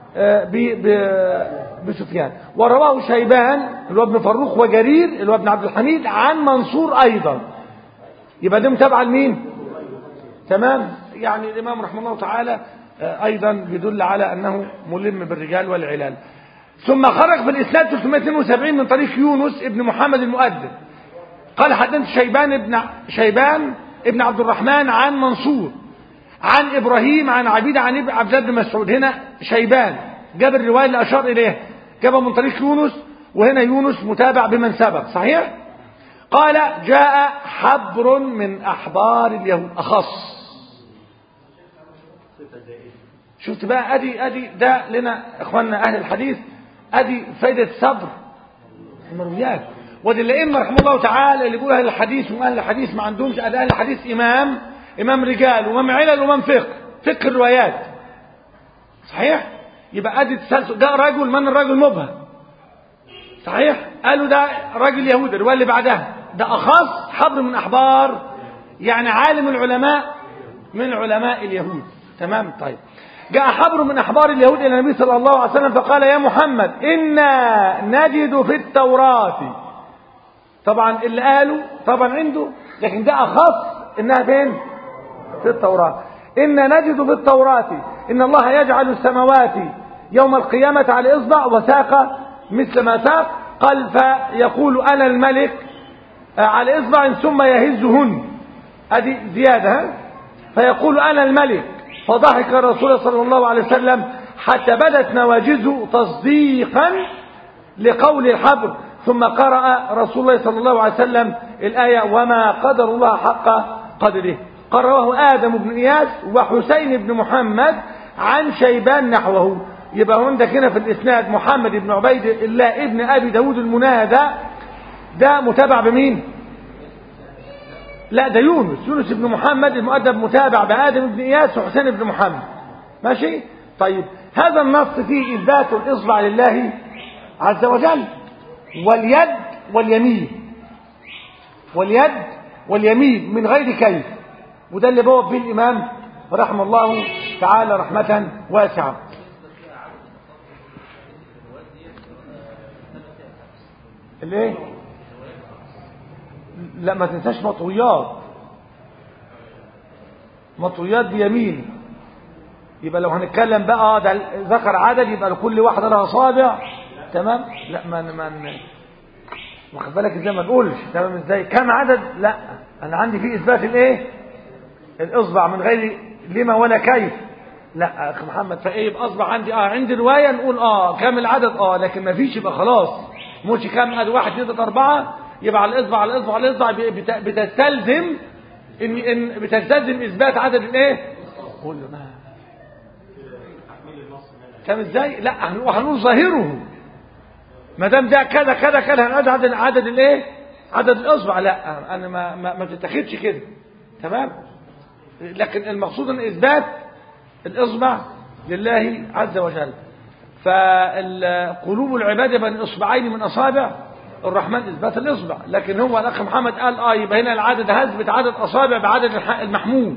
بسفيان ورواه شيبان اللي هو ابن فروخ وجرير اللي هو ابن عبد الحميد عن منصور ايضا يبقى ده متابعه لمين تمام يعني الامام رحمه الله تعالى ايضا بيدل على انه ملم بالرجال والعلال ثم خرج في الاسناد 372 من طريق يونس ابن محمد المؤدب قال حدثت شيبان ابن شيبان ابن عبد الرحمن عن منصور عن ابراهيم عن عبيد عن عبد الله بن مسعود هنا شيبان جاب الروايه اللي اشار اليه جابها من طريق يونس وهنا يونس متابع بمن سبق صحيح قال جاء حبر من احبار اليهود اخص شفت بقى ادي ادي ده لنا اخواننا اهل الحديث ادي فايده صبر المرويات ودي الائمه رحمه الله تعالى اللي بيقولوا اهل الحديث واهل الحديث ما عندهمش اهل الحديث امام امام رجال وامام علل وامام فقه فقه الروايات صحيح يبقى ادي تسلسل ده رجل من الرجل مبهم صحيح قالوا ده راجل يهودي الروايه اللي بعدها ده اخص حبر من احبار يعني عالم العلماء من علماء اليهود تمام طيب جاء حبر من احبار اليهود الى النبي صلى الله عليه وسلم فقال يا محمد انا نجد في التوراه طبعا اللي قالوا طبعا عنده لكن ده اخص انها فين في التوراه إن نجد في التوراة إن الله يجعل السماوات يوم القيامة على إصبع وساق مثل ما ساق قال فيقول أنا الملك على إصبع ثم يهزهن هذه زيادة فيقول أنا الملك فضحك الرسول صلى الله عليه وسلم حتى بدت نواجزه تصديقا لقول الحبر ثم قرأ رسول الله صلى الله عليه وسلم الآية وما قدر الله حق قدره قال رواه آدم بن إياس وحسين بن محمد عن شيبان نحوه يبقى عندك هنا في الإسناد محمد بن عبيد الله ابن أبي داود المنادى ده متابع بمين لا ده يونس يونس بن محمد المؤدب متابع بآدم بن إياس وحسين بن محمد ماشي طيب هذا النص فيه إثبات الإصبع لله عز وجل واليد واليمين واليد واليمين من غير كيف وده اللي بوب فيه الإمام رحمه الله تعالى رحمة واسعة الايه لا ما تنساش مطويات مطويات بيمين يبقى لو هنتكلم بقى ده ذكر عدد يبقى لكل واحده لها صابع تمام لا ما ما واخد بالك ازاي ما تقولش تمام ازاي كم عدد لا انا عندي فيه اثبات الايه الاصبع من غير لما ولا كيف لا اخ محمد فايه يبقى اصبع عندي اه عندي روايه نقول اه كام العدد اه لكن ما فيش يبقى خلاص مش كام ادي واحد اثنين اربعه يبقى على الاصبع على الاصبع على الاصبع بتستلزم ان ان بتستلزم اثبات عدد الايه قول له ما كام ازاي لا هنقول ظاهره ما دام ده كذا كذا كذا هنعد عدد عدد الايه عدد الاصبع لا انا ما ما, ما تتاخدش كده تمام لكن المقصود ان اثبات الاصبع لله عز وجل فقلوب العباد بين اصبعين من اصابع الرحمن اثبات الاصبع لكن هو الاخ محمد قال اه يبقى هنا العدد هثبت عدد اصابع بعدد المحمول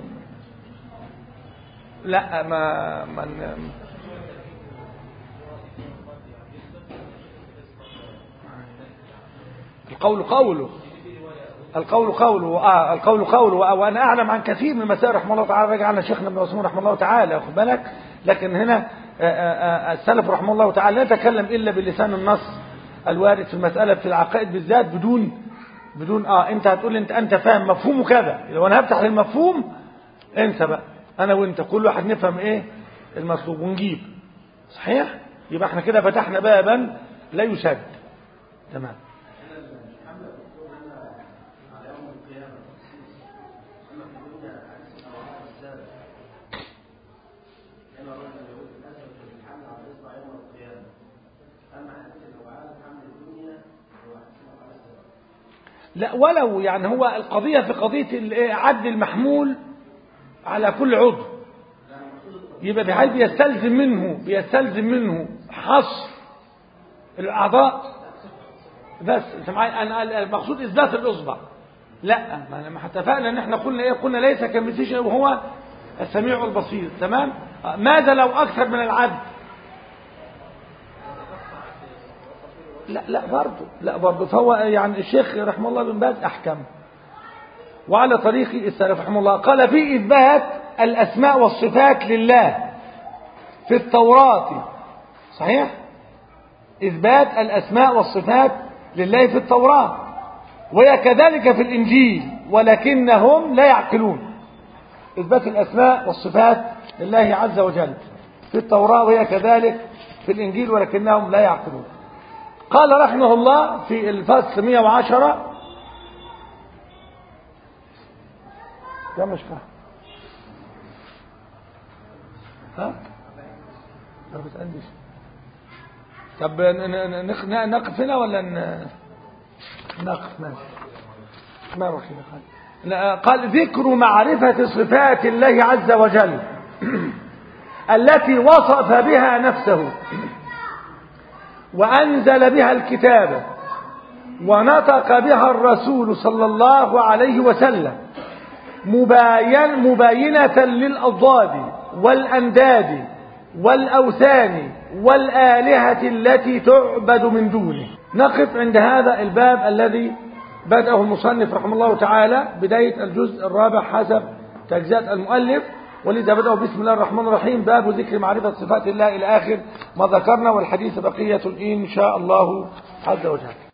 لا ما من القول قوله القول قوله آه القول قوله وانا اعلم عن كثير من المسائل رحمه الله تعالى رجع عن شيخنا ابن مسعود رحمه الله تعالى واخد بالك لكن هنا السلف رحمه الله تعالى لا يتكلم الا بلسان النص الوارد في المساله في العقائد بالذات بدون بدون اه انت هتقول لي انت انت فاهم مفهومه كذا لو انا هفتح المفهوم انسى بقى انا وانت كل واحد نفهم ايه المطلوب ونجيب صحيح يبقى احنا كده فتحنا بابا لا يسد تمام لا ولو يعني هو القضية في قضية عد المحمول على كل عضو يبقى بحيث بيستلزم منه بيستلزم منه حصر الأعضاء بس انت معايا انا المقصود اثبات الاصبع لا ما اتفقنا ان احنا قلنا ايه قلنا ليس كمثله شيء وهو السميع البصير تمام ماذا لو اكثر من العد لا لا برضه لا برضه فهو يعني الشيخ رحمه الله بن باز احكم وعلى طريق السلف رحمه الله قال في اثبات الاسماء والصفات لله في التوراة صحيح اثبات الاسماء والصفات لله في التوراة وهي كذلك في الانجيل ولكنهم لا يعقلون اثبات الاسماء والصفات لله عز وجل في التوراة وهي كذلك في الانجيل ولكنهم لا يعقلون قال رحمه الله في الفصل 110 ده مش فاهم ها ما بتقلش طب نقف هنا ولا نقف ماشي ما رخينا قال ذكر معرفة صفات الله عز وجل التي وصف بها نفسه وأنزل بها الكتاب ونطق بها الرسول صلى الله عليه وسلم مباين مباينة للأضداد والأنداد والأوثان والآلهة التي تعبد من دونه نقف عند هذا الباب الذي بدأه المصنف رحمه الله تعالى بداية الجزء الرابع حسب تجزئة المؤلف ولذا بدأوا بسم الله الرحمن الرحيم باب ذكر معرفة صفات الله إلى آخر ما ذكرنا والحديث بقية إن شاء الله عز وجل